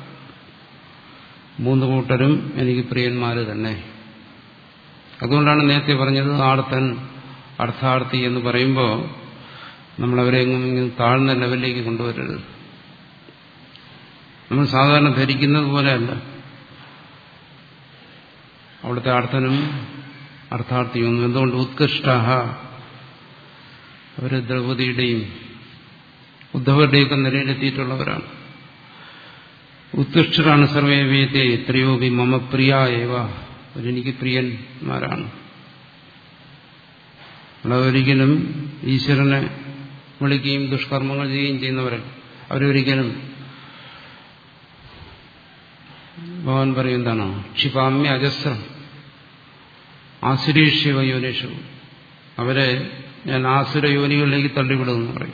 മൂന്ന് കൂട്ടരും എനിക്ക് പ്രിയന്മാര് തന്നെ അതുകൊണ്ടാണ് നേരത്തെ പറഞ്ഞത് ആർത്തൻ അർത്ഥാർത്ഥി എന്ന് പറയുമ്പോൾ നമ്മളവരെ എങ്ങും താഴ്ന്ന ലെവലിലേക്ക് കൊണ്ടുവരരുത് നമ്മൾ സാധാരണ ധരിക്കുന്നത് പോലെയല്ല അവിടുത്തെ അർത്ഥനും അർത്ഥാർത്ഥിയൊന്നും എന്തുകൊണ്ട് ഉത്കൃഷ്ട അവര് ദ്രൗപതിയുടെയും ഉദ്ധവരുടെയൊക്കെ നിലയിലെത്തിയിട്ടുള്ളവരാണ് ഉത്കൃഷ്ടരാണ് സർവേവ്യത്തെ എത്രയോ ബി മമ പ്രിയ ഏവ അവരെനിക്ക് പ്രിയന്മാരാണ് അവരൊരിക്കലും ഈശ്വരനെ വിളിക്കുകയും ദുഷ്കർമ്മങ്ങൾ ചെയ്യുകയും ചെയ്യുന്നവരല്ല അവരൊരിക്കലും ഭഗവാൻ പറയും എന്താണ് ക്ഷിപാമ്യ അജസ്രം ആസുരീഷ്യവ യോനിഷു അവരെ ഞാൻ ആസുര യോനികളിലേക്ക് തള്ളിവിടുമെന്ന് പറയും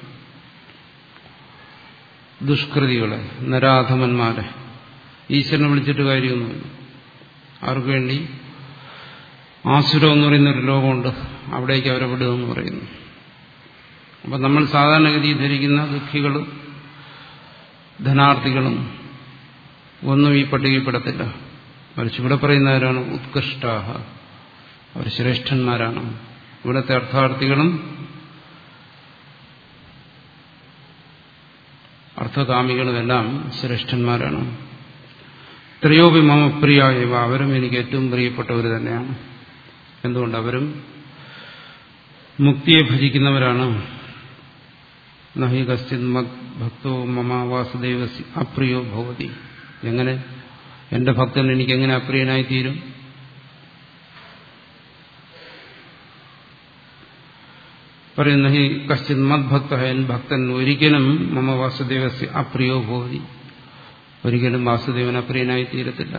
ദുഷ്കൃതികളെ നരാധമന്മാരെ ഈശ്വരനെ വിളിച്ചിട്ട് കാര്യമൊന്നുമില്ല അവർക്ക് വേണ്ടി ആസുരം എന്ന് പറയുന്നൊരു ലോകമുണ്ട് അവിടേക്ക് അവരെ വിടുമെന്ന് പറയുന്നു അപ്പം നമ്മൾ സാധാരണഗതി ധരിക്കുന്ന ദുഃഖികളും ധനാർത്ഥികളും ഒന്നും ഈ പട്ടികയിൽപ്പെടത്തില്ല മറിച്ച് ഇവിടെ പറയുന്നവരാണ് ഉത്കൃഷ്ടാഹ അവർ ശ്രേഷ്ഠന്മാരാണ് ഇവിടുത്തെ അർത്ഥാർത്ഥികളും അർത്ഥകാമികളുമെല്ലാം ശ്രേഷ്ഠന്മാരാണ് ത്രയോപി മമ പ്രിയായവ അവരും എനിക്ക് ഏറ്റവും പ്രിയപ്പെട്ടവർ തന്നെയാണ് എന്തുകൊണ്ട് അവരും മുക്തിയെ ഭജിക്കുന്നവരാണ് നഹി കശ്ചിത് മത് ഭക്തോ മമ വാസുദേവ അപ്രിയോ ഭവതി എങ്ങനെ എന്റെ ഭക്തൻ എനിക്ക് എങ്ങനെ അപ്രിയനായി തീരും പറയുന്ന ഹി കശ്ചിത് മദ്ഭക്ത എൻ ഭക്തൻ ഒരിക്കലും മമ വാസുദേവ അപ്രിയോ ഭവതി ഒരിക്കലും വാസുദേവൻ അപ്രിയനായി തീരത്തില്ല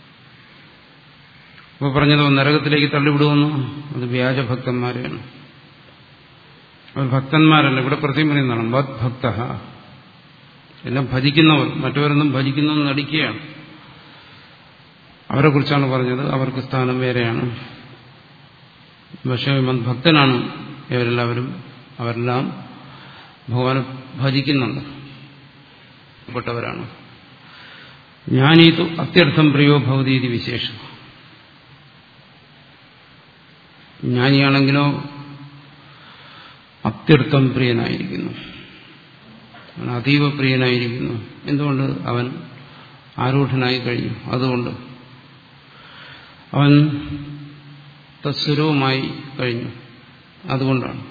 അപ്പോൾ പറഞ്ഞത് നരകത്തിലേക്ക് തള്ളിവിടുമെന്നു അത് വ്യാജഭക്തന്മാരെയാണ് അവർ ഭക്തന്മാരല്ല ഇവിടെ പ്രത്യേകം പറയുന്നതാണ് മത് ഭക്ത എല്ലാം ഭജിക്കുന്നവർ മറ്റവരൊന്നും ഭജിക്കുന്നു നടിക്കുകയാണ് അവരെ കുറിച്ചാണ് പറഞ്ഞത് അവർക്ക് സ്ഥാനം വേറെയാണ് പക്ഷേ ഭക്തനാണ് ഇവരെല്ലാവരും അവരെല്ലാം ഭഗവാനെ ഭജിക്കുന്നുണ്ട് പെട്ടവരാണ് ജ്ഞാനീതു അത്യർത്ഥം പ്രിയോ ഭവതി ഇത് വിശേഷം ജ്ഞാനിയാണെങ്കിലോ അത്യർത്ഥം പ്രിയനായിരിക്കുന്നു അവൻ അതീവ പ്രിയനായിരിക്കുന്നു എന്തുകൊണ്ട് അവൻ ആരൂഢനായി കഴിഞ്ഞു അതുകൊണ്ട് അവൻ തസ്വരവുമായി കഴിഞ്ഞു അതുകൊണ്ടാണ്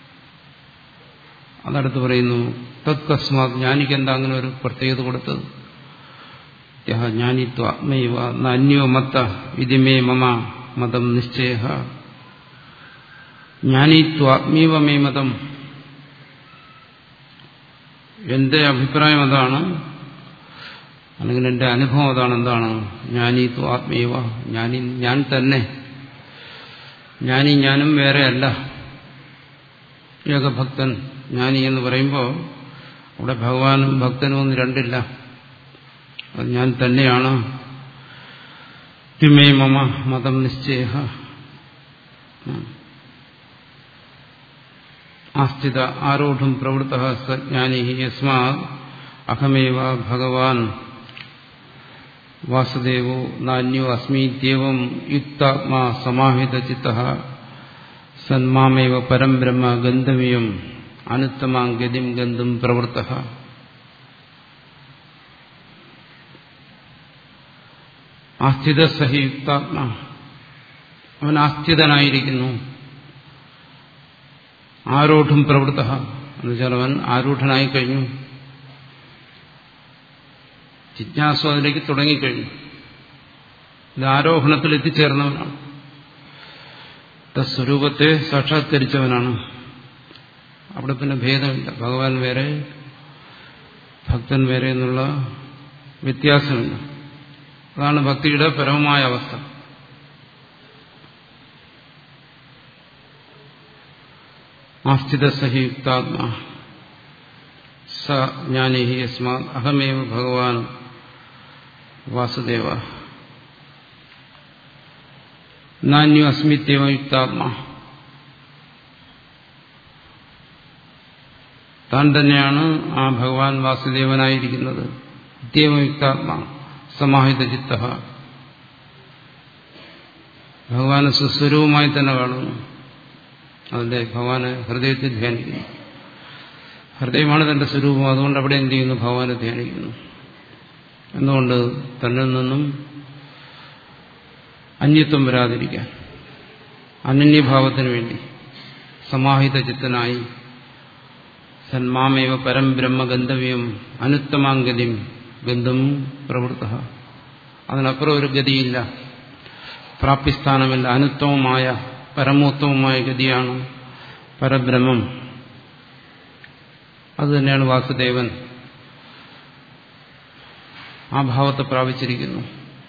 അതടുത്ത് പറയുന്നു തത്കസ്മാത് ജ്ഞാനിക്ക് എന്താ അങ്ങനെ ഒരു പ്രത്യേകത കൊടുത്തത് ജ്ഞാനിത്വ ആത്മൈവ അന്യോ മത്ത ഇതിമേ മമ മതം നിശ്ചയ ജ്ഞാനിത്വാത്മീവ മേ മതം എന്റെ അഭിപ്രായം അതാണ് അല്ലെങ്കിൽ എന്റെ അനുഭവം അതാണ് എന്താണ് ജ്ഞാനിത്വ ആത്മീവ ഞാനി ഞാൻ തന്നെ ജ്ഞാനി ഞാനും വേറെയല്ല ഏകഭക്തൻ ജ്ഞാനി എന്ന് പറയുമ്പോൾ അവിടെ ഭഗവാനും ഭക്തനും ഒന്നും രണ്ടില്ല അത് ഞാൻ തന്നെയാണ് തിമേ മമ മതം നിശ്ചയ ആസ്ഥിത ആരോഢം പ്രവൃത്ത സജ്ഞാനി യസ്മാ അഹമേവ ഭഗവാൻ വാസുദേവോ നാന്യോ അസ്മീത്യവം യുക്താത്മാ സമാഹിത ചിത്ത സന്മാമേവ പരം ബ്രഹ്മ ഗന്ധവ്യം അനുത്തമാം ഗതിം ഗന്ധും പ്രവൃത്ത ആസ്ഥിത സഹി യുക്താത്മാ അവൻ ആസ്ഥിതനായിരിക്കുന്നു ആരോഢം പ്രവൃത്ത എന്നുവെച്ചാൽ അവൻ ആരൂഢനായി കഴിഞ്ഞു ജിജ്ഞാസു അതിലേക്ക് തുടങ്ങിക്കഴിഞ്ഞു ഇത് ആരോഹണത്തിൽ എത്തിച്ചേർന്നവനാണ് സ്വരൂപത്തെ സാക്ഷാത്കരിച്ചവനാണ് അവിടെ പിന്നെ ഭേദമില്ല ഭഗവാൻ വേറെ ഭക്തൻ വേറെ എന്നുള്ള വ്യത്യാസമില്ല അതാണ് ഭക്തിയുടെ പരമമായ അവസ്ഥ ആസ്ഥിത സഹി യുക്താത്മാ സ ജ്ഞാനി യസ്മാ അഹമേവ ഭഗവാൻ വാസുദേവ നാന്യോ അസ്മിത്യവ യുക്താത്മാ താൻ തന്നെയാണ് ആ ഭഗവാൻ വാസുദേവനായിരിക്കുന്നത് നിത്യവയുക്താത്മാ സമാഹിത ചിത്ത ഭഗവാന് സുസ്വരൂപമായി തന്നെ കാണുന്നു അതിന്റെ ഭഗവാന് ഹൃദയത്തിൽ ധ്യാനിക്കുന്നു ഹൃദയമാണ് തന്റെ സ്വരൂപം അതുകൊണ്ട് അവിടെ എന്ത് ചെയ്യുന്നു ഭഗവാനെ ധ്യാനിക്കുന്നു എന്തുകൊണ്ട് തന്നിൽ നിന്നും അന്യത്വം വരാതിരിക്കാൻ അനന്യഭാവത്തിന് വേണ്ടി സമാഹിത ചിത്തനായി സന്മാമേവ പരം ബ്രഹ്മഗന്ധവ്യം അനുത്തമാംഗതിയും ഗന്ധം പ്രവൃത്ത അതിനപ്പുറം ഒരു ഗതിയില്ല പ്രാപ്തിസ്ഥാനമില്ല അനുത്തമമായ പരമോത്തമമായ ഗതിയാണ് പരബ്രഹ്മം അതുതന്നെയാണ് വാസുദേവൻ ആ ഭാവത്തെ പ്രാപിച്ചിരിക്കുന്നു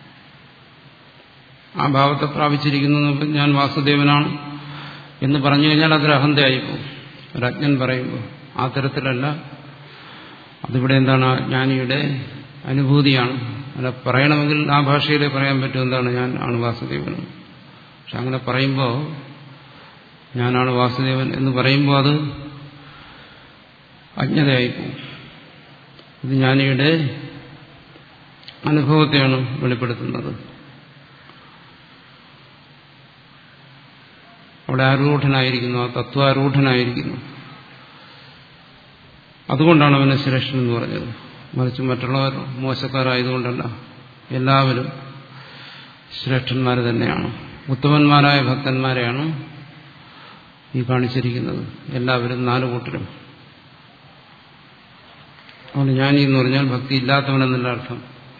ആ ഭാവത്തെ പ്രാപിച്ചിരിക്കുന്നു ഞാൻ വാസുദേവനാണ് എന്ന് പറഞ്ഞു കഴിഞ്ഞാൽ അതൊരു അഹന്തയായിപ്പോവും ഒരജ്ഞൻ പറയുമ്പോൾ ആ തരത്തിലല്ല അതിവിടെ എന്താണ് ജ്ഞാനിയുടെ അനുഭൂതിയാണ് അല്ല പറയണമെങ്കിൽ ആ ഭാഷയിലേ പറയാൻ പറ്റും എന്താണ് ഞാൻ ആണ് വാസുദേവൻ പക്ഷെ അങ്ങനെ പറയുമ്പോൾ ഞാനാണ് വാസുദേവൻ എന്ന് പറയുമ്പോൾ അത് അജ്ഞതയായിപ്പോവും ഇത് ജ്ഞാനിയുടെ അനുഭവത്തെയാണ് വെളിപ്പെടുത്തുന്നത് അവിടെ ആരൂഢനായിരിക്കുന്നു ആ തത്വാരൂഢനായിരിക്കുന്നു അതുകൊണ്ടാണ് അവനെ ശ്രേഷ്ഠൻ എന്ന് പറഞ്ഞത് മറിച്ച് മറ്റുള്ളവർ മോശക്കാരായതുകൊണ്ടല്ല എല്ലാവരും ശ്രേഷ്ഠന്മാർ തന്നെയാണ് ഉത്തമന്മാരായ ഭക്തന്മാരെയാണ് ഈ കാണിച്ചിരിക്കുന്നത് എല്ലാവരും നാലു കൂട്ടരും അതുകൊണ്ട് ജ്ഞാനി എന്ന് പറഞ്ഞാൽ ഭക്തി ഇല്ലാത്തവനെന്നുള്ള അർത്ഥം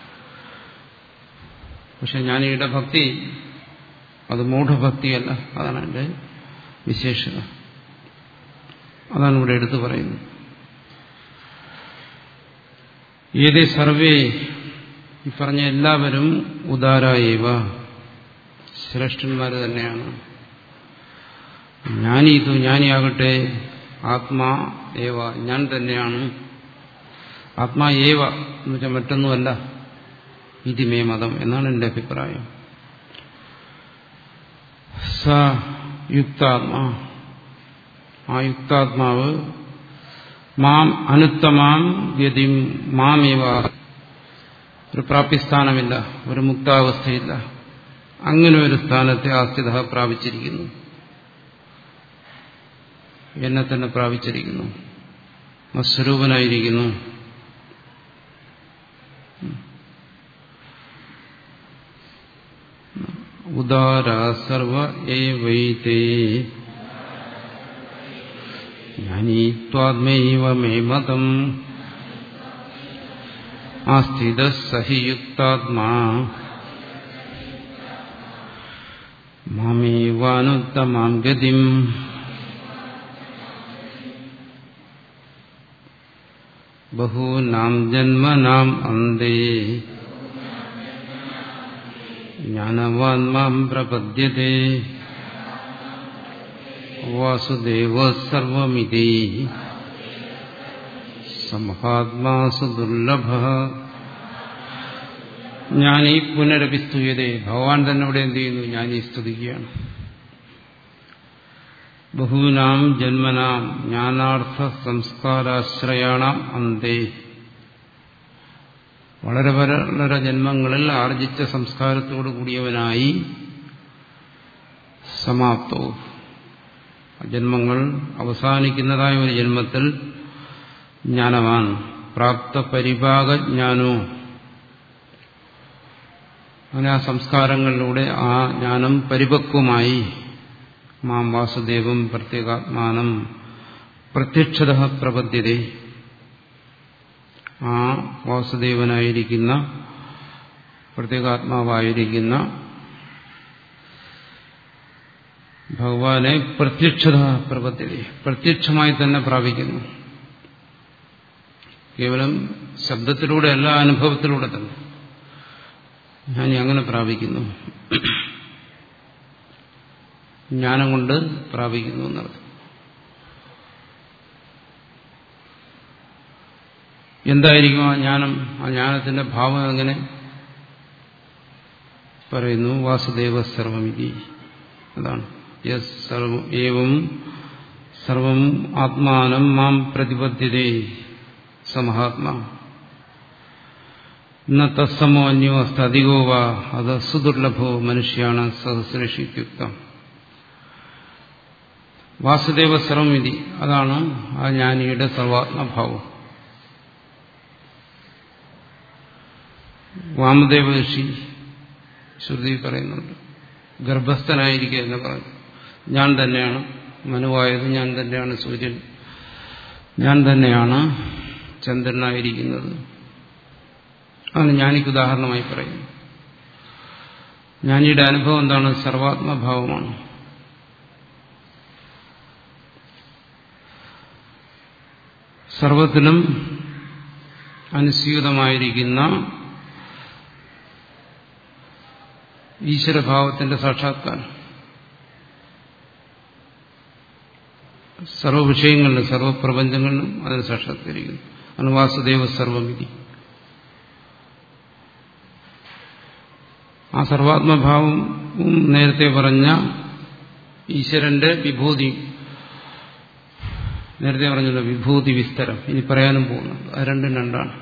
പക്ഷെ ജ്ഞാനിയുടെ ഭക്തി അത് മൂഢഭക്തിയല്ല അതാണ് എൻ്റെ വിശേഷത അതാണ് ഇവിടെ എടുത്തു പറയുന്നത് ഏതേ സർവേ ഈ പറഞ്ഞ എല്ലാവരും ഉദാരായവ ശ്രേഷ്ഠന്മാർ തന്നെയാണ് ജ്ഞാനി ഇത് ജ്ഞാനിയാകട്ടെ ആത്മാ ഏവ ഞാൻ തന്നെയാണ് ആത്മാ ഏവ എന്ന് വെച്ചാൽ മറ്റൊന്നുമല്ല ഇതിമേ മതം എന്നാണ് എൻ്റെ അഭിപ്രായം സ യുക്താത്മാ ആ യുക്താത്മാവ് മാം അനുത്തമാം ഗതിം മാമേവ ഒരു പ്രാപ്തിസ്ഥാനമില്ല ഒരു മുക്താവസ്ഥയില്ല അങ്ങനെ ഒരു സ്ഥാനത്തെ ആസ്ഥിത പ്രാപിച്ചിരിക്കുന്നു എന്നെ തന്നെ പ്രാപിച്ചിരിക്കുന്നു സ്വരൂപനായിരിക്കുന്നു ഉദാര സർവ ഏവൈതേ ജ്ഞാനീത്വാത്മൈവ മേ മതം ആസ്ഥിത സഹിയുക്താത്മാ മാമേവാനുത്തമാം ഗതിം ബഹൂനാം ജന്മനാം അന്തേ ജ്ഞാനവാൻ മാം പ്രപദ്യത്തെ വാസുദേവ സർവമിതി സമഹാത്മാസു ദുർലഭ ജ്ഞാനി പുനരഭിസ്തുയതേ ഭഗവാൻ തന്നെ ഇവിടെ എന്ത് ചെയ്യുന്നു ജ്ഞാനി സ്തുതിക്കുകയാണ് ബഹൂനാം ജന്മനാം ജ്ഞാനാർത്ഥ സംസ്കാരാശ്രയാണാം അന്തേ വളരെ വളരെ ജന്മങ്ങളിൽ ആർജിച്ച സംസ്കാരത്തോടു കൂടിയവനായി സമാപ്തവും ജന്മങ്ങൾ അവസാനിക്കുന്നതായ ഒരു ജന്മത്തിൽ ജ്ഞാനവാൻ പ്രാപ്ത പരിഭാഗജ്ഞാനോ അങ്ങനെ ആ സംസ്കാരങ്ങളിലൂടെ ആ ജ്ഞാനം പരിപക്വമായി മാം വാസുദേവം പ്രത്യേകാത്മാനം പ്രത്യക്ഷത പ്രപദ്യതേ ആ വാസുദേവനായിരിക്കുന്ന പ്രത്യേകാത്മാവായിരിക്കുന്ന ഭഗവാനെ പ്രത്യക്ഷത പ്രപദ്ധ്യത പ്രത്യക്ഷമായി തന്നെ പ്രാപിക്കുന്നു കേവലം ശബ്ദത്തിലൂടെ അല്ല അനുഭവത്തിലൂടെ തന്നെ ഞാൻ അങ്ങനെ പ്രാപിക്കുന്നു ജ്ഞാനം കൊണ്ട് പ്രാപിക്കുന്നു എന്നർത്ഥം എന്തായിരിക്കും ആ ജ്ഞാനം ആ ജ്ഞാനത്തിന്റെ ഭാവം എങ്ങനെ പറയുന്നു വാസുദേവ സർവമിതി അതാണ് യസ് സർവം ഏവം സർവം ആത്മാനം മാം പ്രതിപദ്ധ്യതേ സമഹാത്മാ ന തസ്സമോ അന്യോ അസ്തധികോ വാ അത് സുദുർലഭോ മനുഷ്യാണ് സഹസ്രേഷിത്യുക്തം വാസുദേവ സർവമിതി അതാണ് ആ ജ്ഞാനിയുടെ സർവാത്മഭാവം വാമദേവ ഋഷി ശ്രുതി പറയുന്നുണ്ട് ഗർഭസ്ഥനായിരിക്കുക എന്ന് പറഞ്ഞു ഞാൻ തന്നെയാണ് മനുവായത് ഞാൻ തന്നെയാണ് സൂര്യൻ ഞാൻ തന്നെയാണ് ചന്ദ്രനായിരിക്കുന്നത് അതാണ് ജ്ഞാനിക്ക് ഉദാഹരണമായി പറയുന്നു ജ്ഞാനിയുടെ അനുഭവം എന്താണ് സർവാത്മഭാവമാണ് സർവത്തിലും അനുസ്യൂതമായിരിക്കുന്ന ഈശ്വരഭാവത്തിന്റെ സാക്ഷാത്കാരം സർവവിഷയങ്ങളിലും സർവപ്രപഞ്ചങ്ങളിലും അതിന് സാക്ഷാത്കരിക്കുന്നു അനുവാസുദേവ സർവമിതി ആ സർവാത്മഭാവം നേരത്തെ പറഞ്ഞ ഈശ്വരന്റെ വിഭൂതി നേരത്തെ പറഞ്ഞല്ലോ വിഭൂതി വിസ്തരം ഇനി പറയാനും പോകുന്നുണ്ട് അത് രണ്ടും രണ്ടാണ്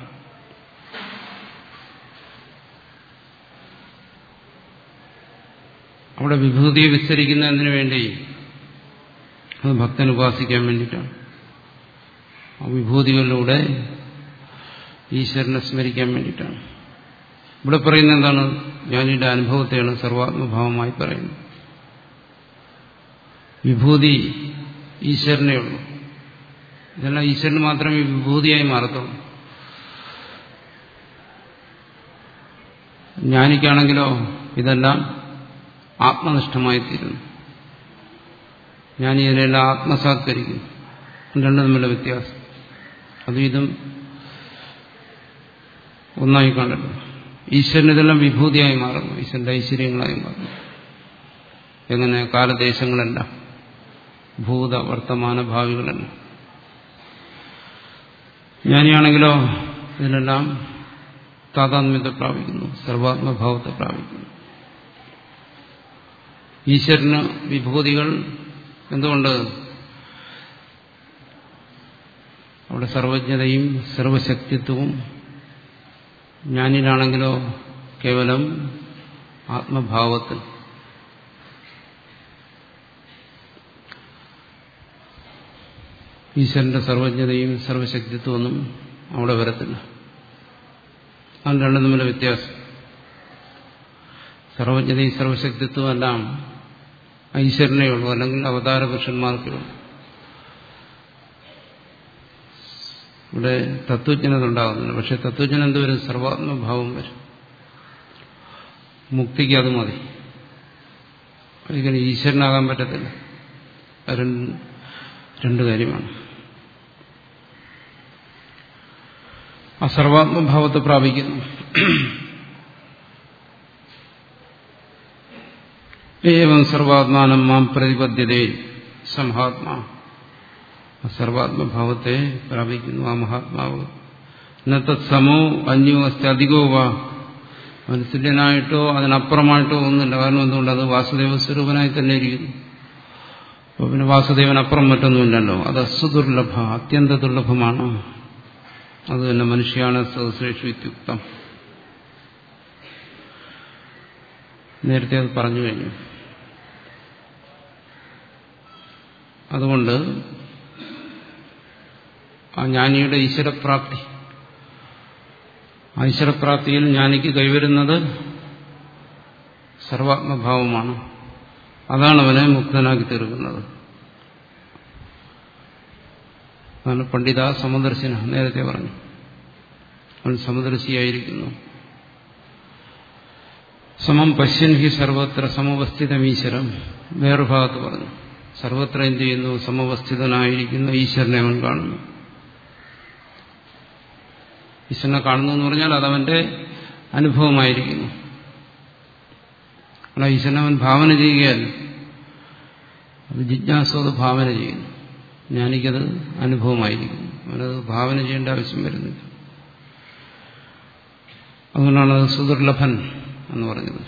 അവിടെ വിഭൂതിയെ വിസ്തരിക്കുന്നതിന് വേണ്ടി അത് ഭക്തൻ ഉപാസിക്കാൻ വേണ്ടിയിട്ടാണ് ആ വിഭൂതികളിലൂടെ ഈശ്വരനെ സ്മരിക്കാൻ വേണ്ടിയിട്ടാണ് ഇവിടെ പറയുന്നത് എന്താണ് ജ്ഞാനിയുടെ അനുഭവത്തെയാണ് സർവാത്മഭാവമായി പറയുന്നത് വിഭൂതി ഈശ്വരനേ ഉള്ളൂ ഇതെല്ലാം ഈശ്വരന് മാത്രമേ വിഭൂതിയായി മാറത്തുള്ളൂ ജ്ഞാനിക്കാണെങ്കിലോ ഇതെല്ലാം ആത്മനിഷ്ഠമായി തീരുന്നു ഞാൻ ഇതിനെല്ലാം ആത്മസാത്കരിക്കുന്നു രണ്ടും തമ്മിലുള്ള വ്യത്യാസം അതും ഇതും ഒന്നായി കണ്ടല്ലോ ഈശ്വരൻ ഇതെല്ലാം വിഭൂതിയായി മാറുന്നു ഈശ്വരന്റെ ഐശ്വര്യങ്ങളായി മാറുന്നു എങ്ങനെ കാലദേശങ്ങളെല്ലാം ഭൂത വർത്തമാന ഭാവികളെല്ലാം ജ്ഞാനിയാണെങ്കിലോ ഇതിനെല്ലാം താതാത്മ്യത്തെ പ്രാപിക്കുന്നു സർവാത്മഭാവത്തെ പ്രാപിക്കുന്നു ഈശ്വരന് വിഭൂതികൾ എന്തുകൊണ്ട് അവിടെ സർവജ്ഞതയും സർവശക്തിത്വവും ജ്ഞാനിനാണെങ്കിലോ കേവലം ആത്മഭാവത്തിൽ ഈശ്വരന്റെ സർവജ്ഞതയും സർവശക്തിത്വമൊന്നും അവിടെ വരത്തില്ല അത് രണ്ടും തമ്മിലെ വ്യത്യാസം സർവജ്ഞതയും സർവശക്തിത്വം എല്ലാം ഈശ്വരനേ ഉള്ളൂ അല്ലെങ്കിൽ അവതാര പുരുഷന്മാർക്കേ ഉള്ളൂ ഇവിടെ തത്വജ്ഞത ഉണ്ടാകുന്നില്ല പക്ഷെ തത്വജ്ഞന എന്തുവരും സർവാത്മഭാവം വരും മുക്തിക്ക് അത് മതി ഒരിക്കലും ഈശ്വരനാകാൻ പറ്റത്തില്ല രണ്ട് കാര്യമാണ് ആ സർവാത്മഭാവത്തെ പ്രാപിക്കുന്നു ഏവം സർവാത്മാനം മാം പ്രതിപദ്ധ്യതേ സംഹാത്മാ ആ സർവാത്മഭാവത്തെ പ്രാപിക്കുന്നു ആ മഹാത്മാവ് ഇന്നത്തെ സമോ അന്യോ അസ്തി അധികോ വാ അവന് തുല്യനായിട്ടോ അതിനപ്പുറമായിട്ടോ ഒന്നുമില്ല കാരണം എന്തുകൊണ്ട് അത് വാസുദേവ സ്വരൂപനായി തന്നെ ഇരിക്കുന്നു അപ്പോൾ പിന്നെ വാസുദേവൻ അപ്പുറം മറ്റൊന്നുമില്ലല്ലോ അത് അസുദുർലഭ അത്യന്ത ദുർലഭമാണ് അത് തന്നെ മനുഷ്യാണ് സഹസ്രേഷു ഇത്യുക്തം നേരത്തെ അത് പറഞ്ഞു കഴിഞ്ഞു അതുകൊണ്ട് ആ ജ്ഞാനിയുടെ ഈശ്വരപ്രാപ്തി ഈശ്വരപ്രാപ്തിയിൽ ജ്ഞാനിക്ക് കൈവരുന്നത് സർവാത്മഭാവമാണ് അതാണ് അവനെ മുക്തനാക്കി തീർക്കുന്നത് അതാണ് പണ്ഡിത സമദർശന നേരത്തെ പറഞ്ഞു അവൻ സമദർശിയായിരിക്കുന്നു സമം പശ്യൻ ഹി സർവത്ര സമവസ്ഥിതമീശ്വരം വേറൊരു ഭാഗത്ത് പറഞ്ഞു സർവത്ര എന്ത് ചെയ്യുന്നു സമവസ്ഥിതനായിരിക്കുന്ന ഈശ്വരനെ അവൻ കാണുന്നു ഈശ്വരനെ കാണുന്നു എന്ന് പറഞ്ഞാൽ അതവന്റെ അനുഭവമായിരിക്കുന്നു അല്ല ഈശ്വരനെ അവൻ ഭാവന ചെയ്യുകയല്ല അത് ജിജ്ഞാസു അത് ഭാവന ചെയ്യുന്നു ഞാനിക്കത് അനുഭവമായിരിക്കുന്നു അവനത് ഭാവന ചെയ്യേണ്ട ആവശ്യം വരുന്നില്ല അതുകൊണ്ടാണ് അത് സുദുർലഭൻ എന്ന് പറഞ്ഞത്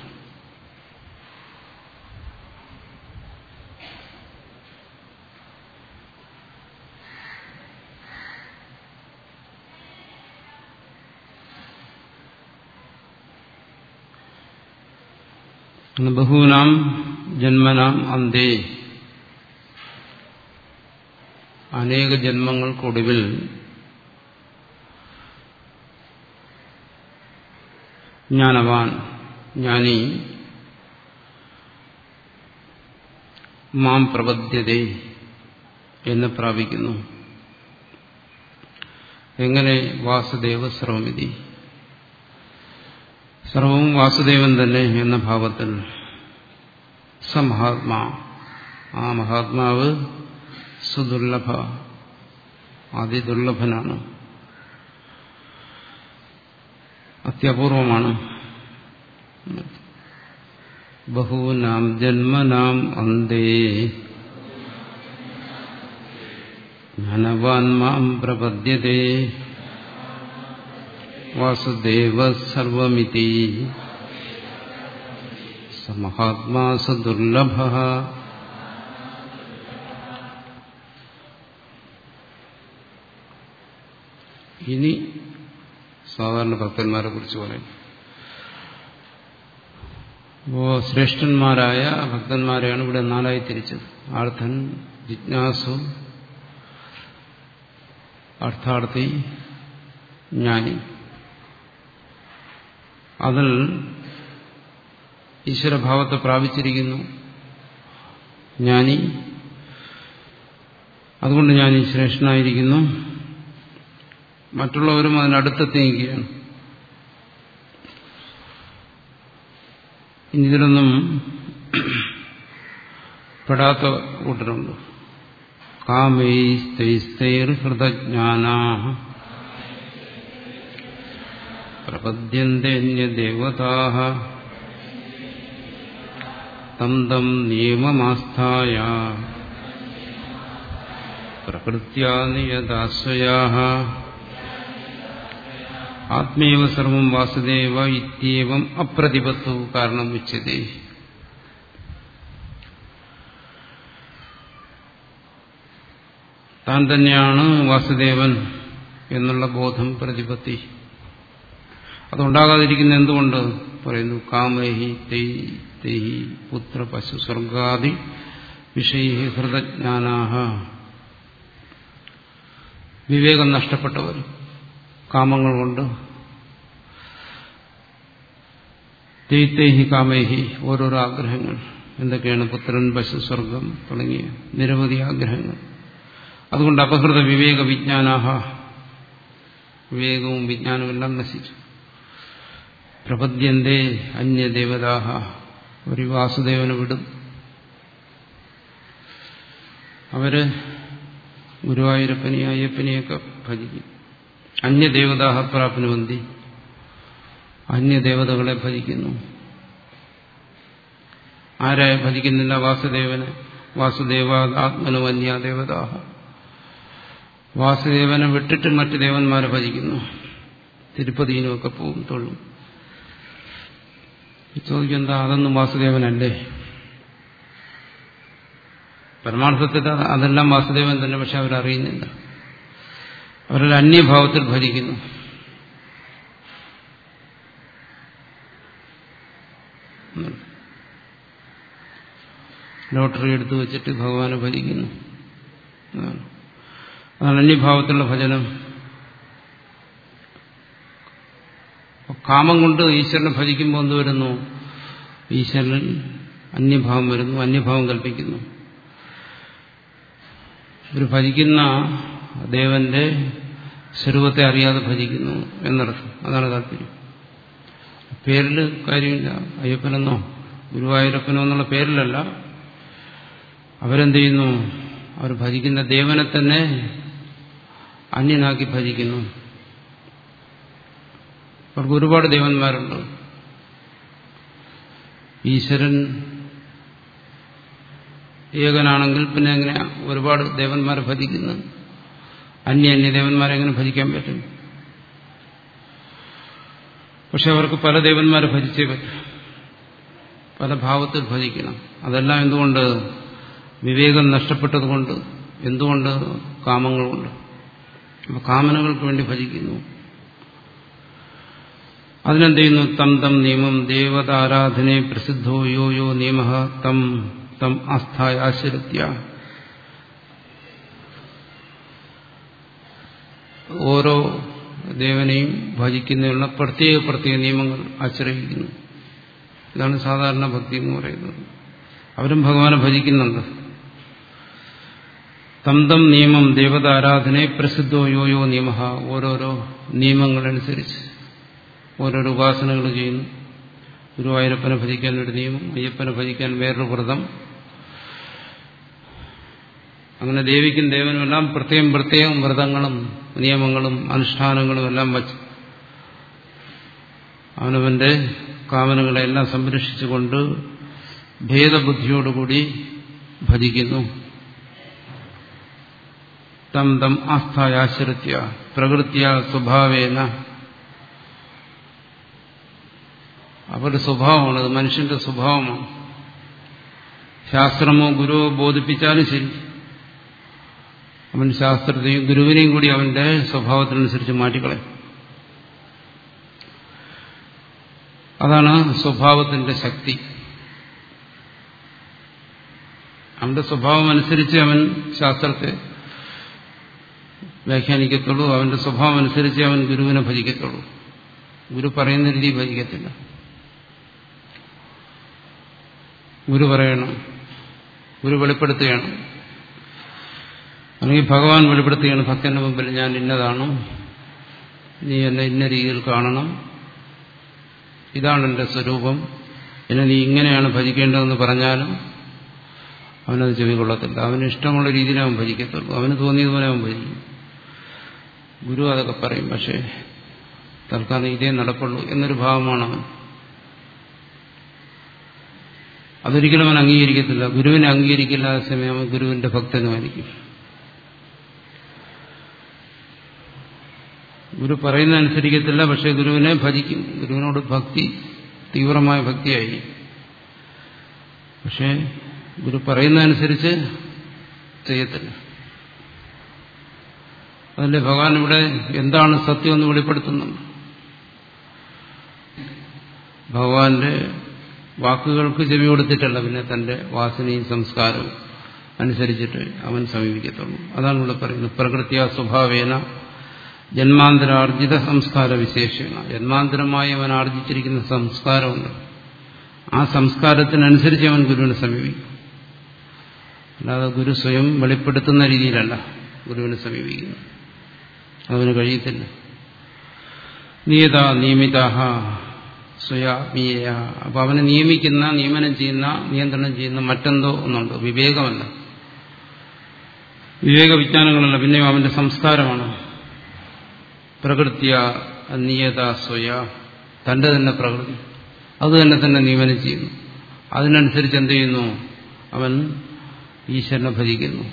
ബഹൂനാം ജന്മനാം അന്തേ അനേക ജന്മങ്ങൾക്കൊടുവിൽ ജ്ഞാനവാൻ ജ്ഞാനി മാം പ്രപദ്ധ്യതേ എന്ന് പ്രാപിക്കുന്നു എങ്ങനെ വാസുദേവ സർവമിതി സർവവും വാസുദേവൻ തന്നെ എന്ന ഭാവത്തിൽ സമഹാത്മാ ആ മഹാത്മാവ് സുദുർലഭ അതിദുർലഭനാണ് അത്യപൂർവമാണ് ബഹൂനാം ജന്മനാം അന്തേ ജ്ഞാനവാൻ മാം പ്രപദ്യത്തെ വാസുദേവ സർവമിതി സമഹാത്മാ സദുർലഭ ഇനി സാധാരണ ഭക്തന്മാരെ കുറിച്ച് പറയും അപ്പോ ശ്രേഷ്ഠന്മാരായ ഭക്തന്മാരെയാണ് ഇവിടെ നാലായി തിരിച്ചത് ആർത്ഥൻ ജിജ്ഞാസു അർത്ഥാർത്ഥി ജ്ഞാനി അതിൽ ഈശ്വരഭാവത്തെ പ്രാപിച്ചിരിക്കുന്നു ജ്ഞാനി അതുകൊണ്ട് ഞാൻ ഈ ശ്രേഷ്ഠനായിരിക്കുന്നു മറ്റുള്ളവരും അതിനടുത്തെത്തിയിരിക്കുകയാണ് ഇനി ഇതിലൊന്നും പെടാത്ത കൂട്ടരുണ്ട് കാമൈസ്തൈസ്തൈർഹൃതജ്ഞാന പ്രപദ്യന്തേന്യദേവതാ തം തം നിയമമാസ്ഥായ പ്രകൃത്യാ നിയതാശ്വയാ ആത്മീയവ സർവം വാസുദേവ ഇത്യവം അപ്രതിപത്തു കാരണം ഉച്ചതേ താൻ തന്നെയാണ് വാസുദേവൻ എന്നുള്ള ബോധം പ്രതിപത്തി അതുണ്ടാകാതിരിക്കുന്ന എന്തുകൊണ്ട് പറയുന്നു കാമഹി തൈഹി പുത്ര പശു സ്വർഗാദി വിഷയ ഹൃതജ്ഞാനാഹ വിവേകം നഷ്ടപ്പെട്ടവർ കാമങ്ങൾ കൊണ്ട് തെയ്ത്തേഹി കാമേഹി ഓരോരോ ആഗ്രഹങ്ങൾ എന്തൊക്കെയാണ് പുത്രൻ പശു സ്വർഗം തുടങ്ങിയ നിരവധി ആഗ്രഹങ്ങൾ അതുകൊണ്ട് അപഹൃത വിവേക വിജ്ഞാനാഹ വിവേകവും വിജ്ഞാനവും എല്ലാം നശിച്ചു പ്രപദ്യന്തേ അന്യദേവതാഹ ഒരു വാസുദേവനെ വിടും അവര് ഗുരുവായൂരപ്പനെയും അയ്യപ്പനെയൊക്കെ ഭജിക്കും അന്യദേവതാഹ പ്രാപ്നുവന്തി അന്യദേവതകളെ ഭജിക്കുന്നു ആരായ ഭജിക്കുന്നില്ല വാസുദേവനെ വാസുദേവ ആത്മനു അന്യദേവതാഹ വാസുദേവനെ വിട്ടിട്ട് മറ്റ് ദേവന്മാരെ ഭജിക്കുന്നു തിരുപ്പതിയിലുമൊക്കെ പോവും തൊള്ളും ചോദിക്കെന്താ അതൊന്നും വാസുദേവനല്ലേ പരമാർത്ഥത്തിൽ അതെല്ലാം വാസുദേവൻ തന്നെ പക്ഷെ അവരറിയുന്നില്ല അവരുടെ അന്യഭാവത്തിൽ ഭജിക്കുന്നു ലോട്ടറി എടുത്തു വെച്ചിട്ട് ഭഗവാനെ ഭജിക്കുന്നു അതാണ് അന്യഭാവത്തിലുള്ള ഭജനം കാമം കൊണ്ട് ഈശ്വരനെ ഭജിക്കുമ്പോൾ എന്ത് വരുന്നു ഈശ്വരൻ അന്യഭാവം വരുന്നു അന്യഭാവം കൽപ്പിക്കുന്നു ഒരു ഭജിക്കുന്ന ദേവന്റെ സ്വരൂപത്തെ അറിയാതെ ഭജിക്കുന്നു എന്നർത്ഥം അതാണ് താല്പര്യം പേരിൽ കാര്യമില്ല അയ്യപ്പനെന്നോ ഗുരുവായൂരപ്പനോ എന്നുള്ള പേരിലല്ല അവരെന്ത് ചെയ്യുന്നു അവർ ഭജിക്കുന്ന ദേവനെ തന്നെ അന്യനാക്കി ഭജിക്കുന്നു അവർക്ക് ഒരുപാട് ദേവന്മാരുണ്ട് ഈശ്വരൻ ഏകനാണെങ്കിൽ പിന്നെ എങ്ങനെ ഒരുപാട് ദേവന്മാരെ ഭജിക്കുന്നു അന്യ അന്യ ദേവന്മാരെ എങ്ങനെ ഭജിക്കാൻ പറ്റും പക്ഷെ അവർക്ക് പല ദേവന്മാരെ ഭജിച്ചേ പറ്റും പല ഭാവത്തിൽ ഭജിക്കണം അതെല്ലാം എന്തുകൊണ്ട് വിവേകം നഷ്ടപ്പെട്ടതുകൊണ്ട് എന്തുകൊണ്ട് കാമങ്ങൾ കൊണ്ട് അപ്പൊ കാമനകൾക്ക് വേണ്ടി ഭജിക്കുന്നു അതിനെന്ത് ചെയ്യുന്നു തം തം നിയമം ദേവതാരാധനയെ പ്രസിദ്ധോ യോ യോ നിയമ തം തം ആസ്ഥായ ആശ്രിത്യ ഓരോ ദേവനെയും ഭജിക്കുന്നതിനുള്ള പ്രത്യേക പ്രത്യേക നിയമങ്ങൾ ആശ്രയിക്കുന്നു ഇതാണ് സാധാരണ ഭക്തി എന്ന് പറയുന്നത് അവരും ഭഗവാനെ ഭജിക്കുന്നുണ്ട് തം തം നിയമം ദേവതാരാധനയെ പ്രസിദ്ധോ യോ യോ നിയമ ഓരോരോ നിയമങ്ങളനുസരിച്ച് ഓരോരോ ഉപാസനകൾ ചെയ്യുന്നു ഗുരുവായൂരപ്പനെ ഭജിക്കാൻ ഒരു നിയമം അയ്യപ്പനെ ഭജിക്കാൻ വേറൊരു വ്രതം അങ്ങനെ ദേവിക്കും ദേവനും എല്ലാം പ്രത്യേകം പ്രത്യേകം വ്രതങ്ങളും നിയമങ്ങളും അനുഷ്ഠാനങ്ങളും എല്ലാം വച്ച് അവനവന്റെ കാമനകളെല്ലാം സംരക്ഷിച്ചുകൊണ്ട് ഭേദബുദ്ധിയോടുകൂടി ഭജിക്കുന്നു തം തം ആസ്ഥായാശ്രിത്യ പ്രകൃത്യ സ്വഭാവേന അവരുടെ സ്വഭാവമാണ് അത് മനുഷ്യന്റെ സ്വഭാവമാണ് ശാസ്ത്രമോ ഗുരുവോ ബോധിപ്പിച്ചാലും ശരി അവൻ ശാസ്ത്രത്തെയും ഗുരുവിനെയും കൂടി അവന്റെ സ്വഭാവത്തിനനുസരിച്ച് മാറ്റിക്കളയും അതാണ് സ്വഭാവത്തിന്റെ ശക്തി അവന്റെ സ്വഭാവം അനുസരിച്ച് അവൻ ശാസ്ത്രത്തെ വ്യാഖ്യാനിക്കത്തുള്ളൂ അവന്റെ സ്വഭാവം അനുസരിച്ച് അവൻ ഗുരുവിനെ ഭജിക്കത്തുള്ളൂ ഗുരു പറയുന്ന രീതി ഭജിക്കത്തില്ല ഗുരു പറയണം ഗുരു വെളിപ്പെടുത്തുകയാണ് അല്ലെങ്കിൽ ഭഗവാൻ വെളിപ്പെടുത്തുകയാണ് ഭക്തന്റെ മുമ്പിൽ ഞാൻ ഇന്നതാണ് നീ എന്നെ ഇന്ന രീതിയിൽ കാണണം ഇതാണ് എന്റെ സ്വരൂപം എന്നെ നീ ഇങ്ങനെയാണ് ഭജിക്കേണ്ടതെന്ന് പറഞ്ഞാലും അവനത് ചെവികൊള്ളത്തില്ല അവന് ഇഷ്ടമുള്ള രീതിയിൽ അവൻ ഭജിക്കത്തുള്ളൂ അവന് തോന്നിയതുപോലെ അവൻ ഭജിക്കും ഗുരു അതൊക്കെ പറയും പക്ഷേ തൽക്കാലം ഇതേ നടപ്പുള്ളൂ എന്നൊരു ഭാവമാണ് അവൻ അതൊരിക്കലും അവൻ അംഗീകരിക്കത്തില്ല ഗുരുവിനെ അംഗീകരിക്കില്ല ആ സമയം അവൻ ഗുരുവിന്റെ ഭക്തനുമായിരിക്കും ഗുരു പറയുന്ന അനുസരിക്കത്തില്ല പക്ഷെ ഗുരുവിനെ ഭജിക്കും ഗുരുവിനോട് ഭക്തി തീവ്രമായ ഭക്തിയായി പക്ഷെ ഗുരു പറയുന്നതനുസരിച്ച് ചെയ്യത്തില്ല അതല്ലേ ഭഗവാൻ ഇവിടെ എന്താണ് സത്യം എന്ന് വെളിപ്പെടുത്തുന്നത് ഭഗവാന്റെ വാക്കുകൾക്ക് ചെവി കൊടുത്തിട്ടല്ല പിന്നെ തന്റെ വാസനയും സംസ്കാരവും അനുസരിച്ചിട്ട് അവൻ സമീപിക്കത്തുള്ളൂ അതാണ് ഇവിടെ പറയുന്നത് പ്രകൃതിയ സ്വഭാവേന ജന്മാന്തരാർജിത സംസ്കാര വിശേഷണ ജന്മാന്തരമായി അവൻ ആർജിച്ചിരിക്കുന്ന സംസ്കാരമുണ്ട് ആ സംസ്കാരത്തിനനുസരിച്ച് അവൻ ഗുരുവിനെ സമീപിക്കും അല്ലാതെ ഗുരു സ്വയം വെളിപ്പെടുത്തുന്ന രീതിയിലല്ല ഗുരുവിനെ സമീപിക്കുന്നത് അതിന് കഴിയത്തില്ല നിയത നിയമിതാഹ സ്വയാമീയ അപ്പൊ അവനെ നിയമിക്കുന്ന നിയമനം ചെയ്യുന്ന നിയന്ത്രണം ചെയ്യുന്ന മറ്റെന്തോ ഒന്നുണ്ട് വിവേകമല്ല വിവേക വിജ്ഞാനങ്ങളല്ല പിന്നെയും അവന്റെ സംസ്കാരമാണ് പ്രകൃത്യ നിയത സ്വയ തന്റെ തന്നെ പ്രകൃതി അത് തന്നെ തന്നെ നിയമനം ചെയ്യുന്നു അതിനനുസരിച്ച് എന്ത് ചെയ്യുന്നു അവൻ ഈശ്വരനെ ഭജിക്കുന്നു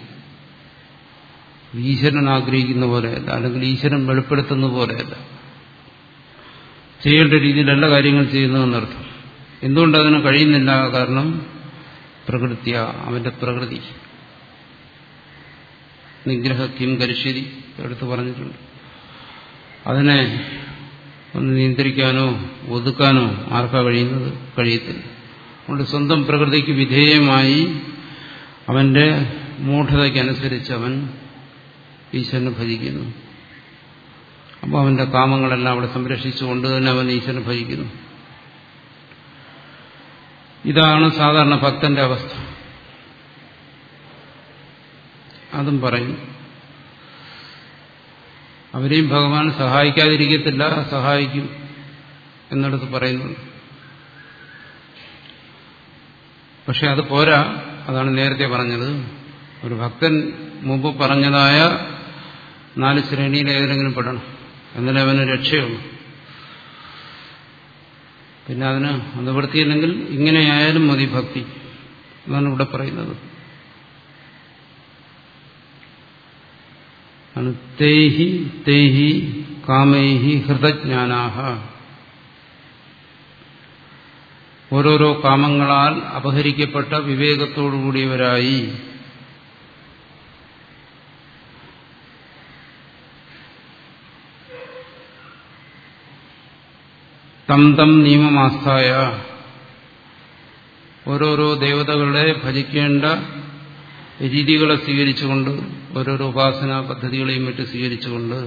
ഈശ്വരൻ ആഗ്രഹിക്കുന്ന പോലെയല്ല അല്ലെങ്കിൽ ഈശ്വരൻ വെളിപ്പെടുത്തുന്ന പോലെയല്ല ചെയ്യേണ്ട രീതിയിലല്ല കാര്യങ്ങൾ ചെയ്യുന്നതെന്നർത്ഥം എന്തുകൊണ്ട് അതിന് കഴിയുന്നില്ല കാരണം പ്രകൃതിയ അവന്റെ പ്രകൃതി നിഗ്രഹ കിം കരിശ്ശേരി എടുത്ത് പറഞ്ഞിട്ടുണ്ട് അതിനെ ഒന്ന് നിയന്ത്രിക്കാനോ ഒതുക്കാനോ ആർക്കാ കഴിയുന്നത് കഴിയത്തില്ല അതുകൊണ്ട് സ്വന്തം പ്രകൃതിക്ക് വിധേയമായി അവന്റെ മൂഢതയ്ക്കനുസരിച്ച് അവൻ ഈശ്വരനെ ഭജിക്കുന്നു അപ്പോൾ അവന്റെ കാമങ്ങളെല്ലാം അവിടെ സംരക്ഷിച്ചുകൊണ്ട് തന്നെ അവൻ ഈശ്വരനെ ഭജിക്കുന്നു ഇതാണ് സാധാരണ ഭക്തന്റെ അവസ്ഥ അതും പറയും അവരെയും ഭഗവാൻ സഹായിക്കാതിരിക്കത്തില്ല സഹായിക്കും എന്നിടത്ത് പറയുന്നുണ്ട് പക്ഷെ അത് പോരാ അതാണ് നേരത്തെ പറഞ്ഞത് ഒരു ഭക്തൻ മുമ്പ് പറഞ്ഞതായ നാല് ശ്രേണിയിൽ ഏതെങ്കിലും പെടണം എന്നാലേ അവന് രക്ഷയുള്ളൂ പിന്നെ അതിന് നിവൃത്തിയില്ലെങ്കിൽ ഇങ്ങനെയായാലും മതി ഭക്തി അതാണ് ഇവിടെ പറയുന്നത് തേഹി തേഹി കാമൈഹി ഹൃതജ്ഞാനാഹ ഓരോരോ കാമങ്ങളാൽ അപഹരിക്കപ്പെട്ട വിവേകത്തോടുകൂടിയവരായി തം തം നിയമമാസ്ഥായ ഓരോരോ ദേവതകളെ ഭജിക്കേണ്ട രീതികളെ സ്വീകരിച്ചുകൊണ്ട് ഓരോരോ ഉപാസനാ പദ്ധതികളെയും മറ്റും സ്വീകരിച്ചുകൊണ്ട്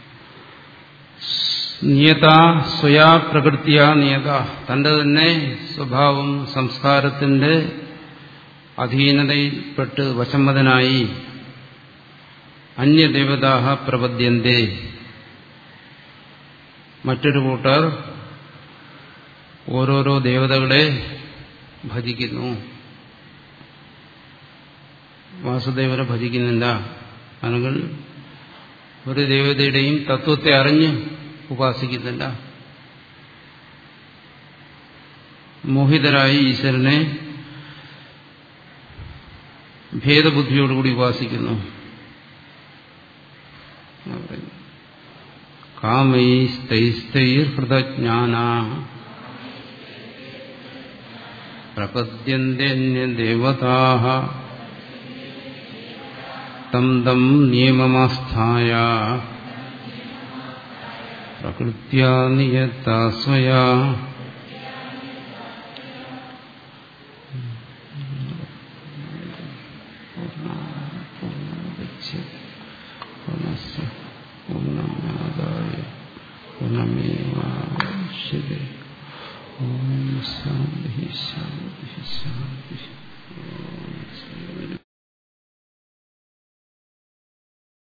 നിയത സ്വയാ പ്രകൃതിയ നിയത തന്റെ തന്നെ സ്വഭാവം സംസ്കാരത്തിന്റെ അധീനതയിൽപ്പെട്ട് വശംവദനായി അന്യദേവതാഹ പ്രപദ്യന്തേ മറ്റൊരു കൂട്ടർ ഓരോരോ ദേവതകളെ ഭജിക്കുന്നു വാസുദേവനെ ഭജിക്കുന്നില്ല അല്ലെങ്കിൽ ഒരു ദേവതയുടെയും തത്വത്തെ അറിഞ്ഞ് ഉപാസിക്കുന്നില്ല മോഹിതരായി ഈശ്വരനെ ഭേദബുദ്ധിയോടുകൂടി ഉപാസിക്കുന്നു കാമൈസ്തൈസ്തൈർഹൃതജ്ഞാന പ്രപദ്യന്തേന്യദേവതാ തം തം നിയമമാസ്ഥായ പ്രകൃത്യാ നിയത്താ സ്വയാ പൂർണ്ണമാദായ പൂർണ്ണമേവാശ്യതേ ഓം ശാന്തി ശാന്തി ശാന്തി ഓം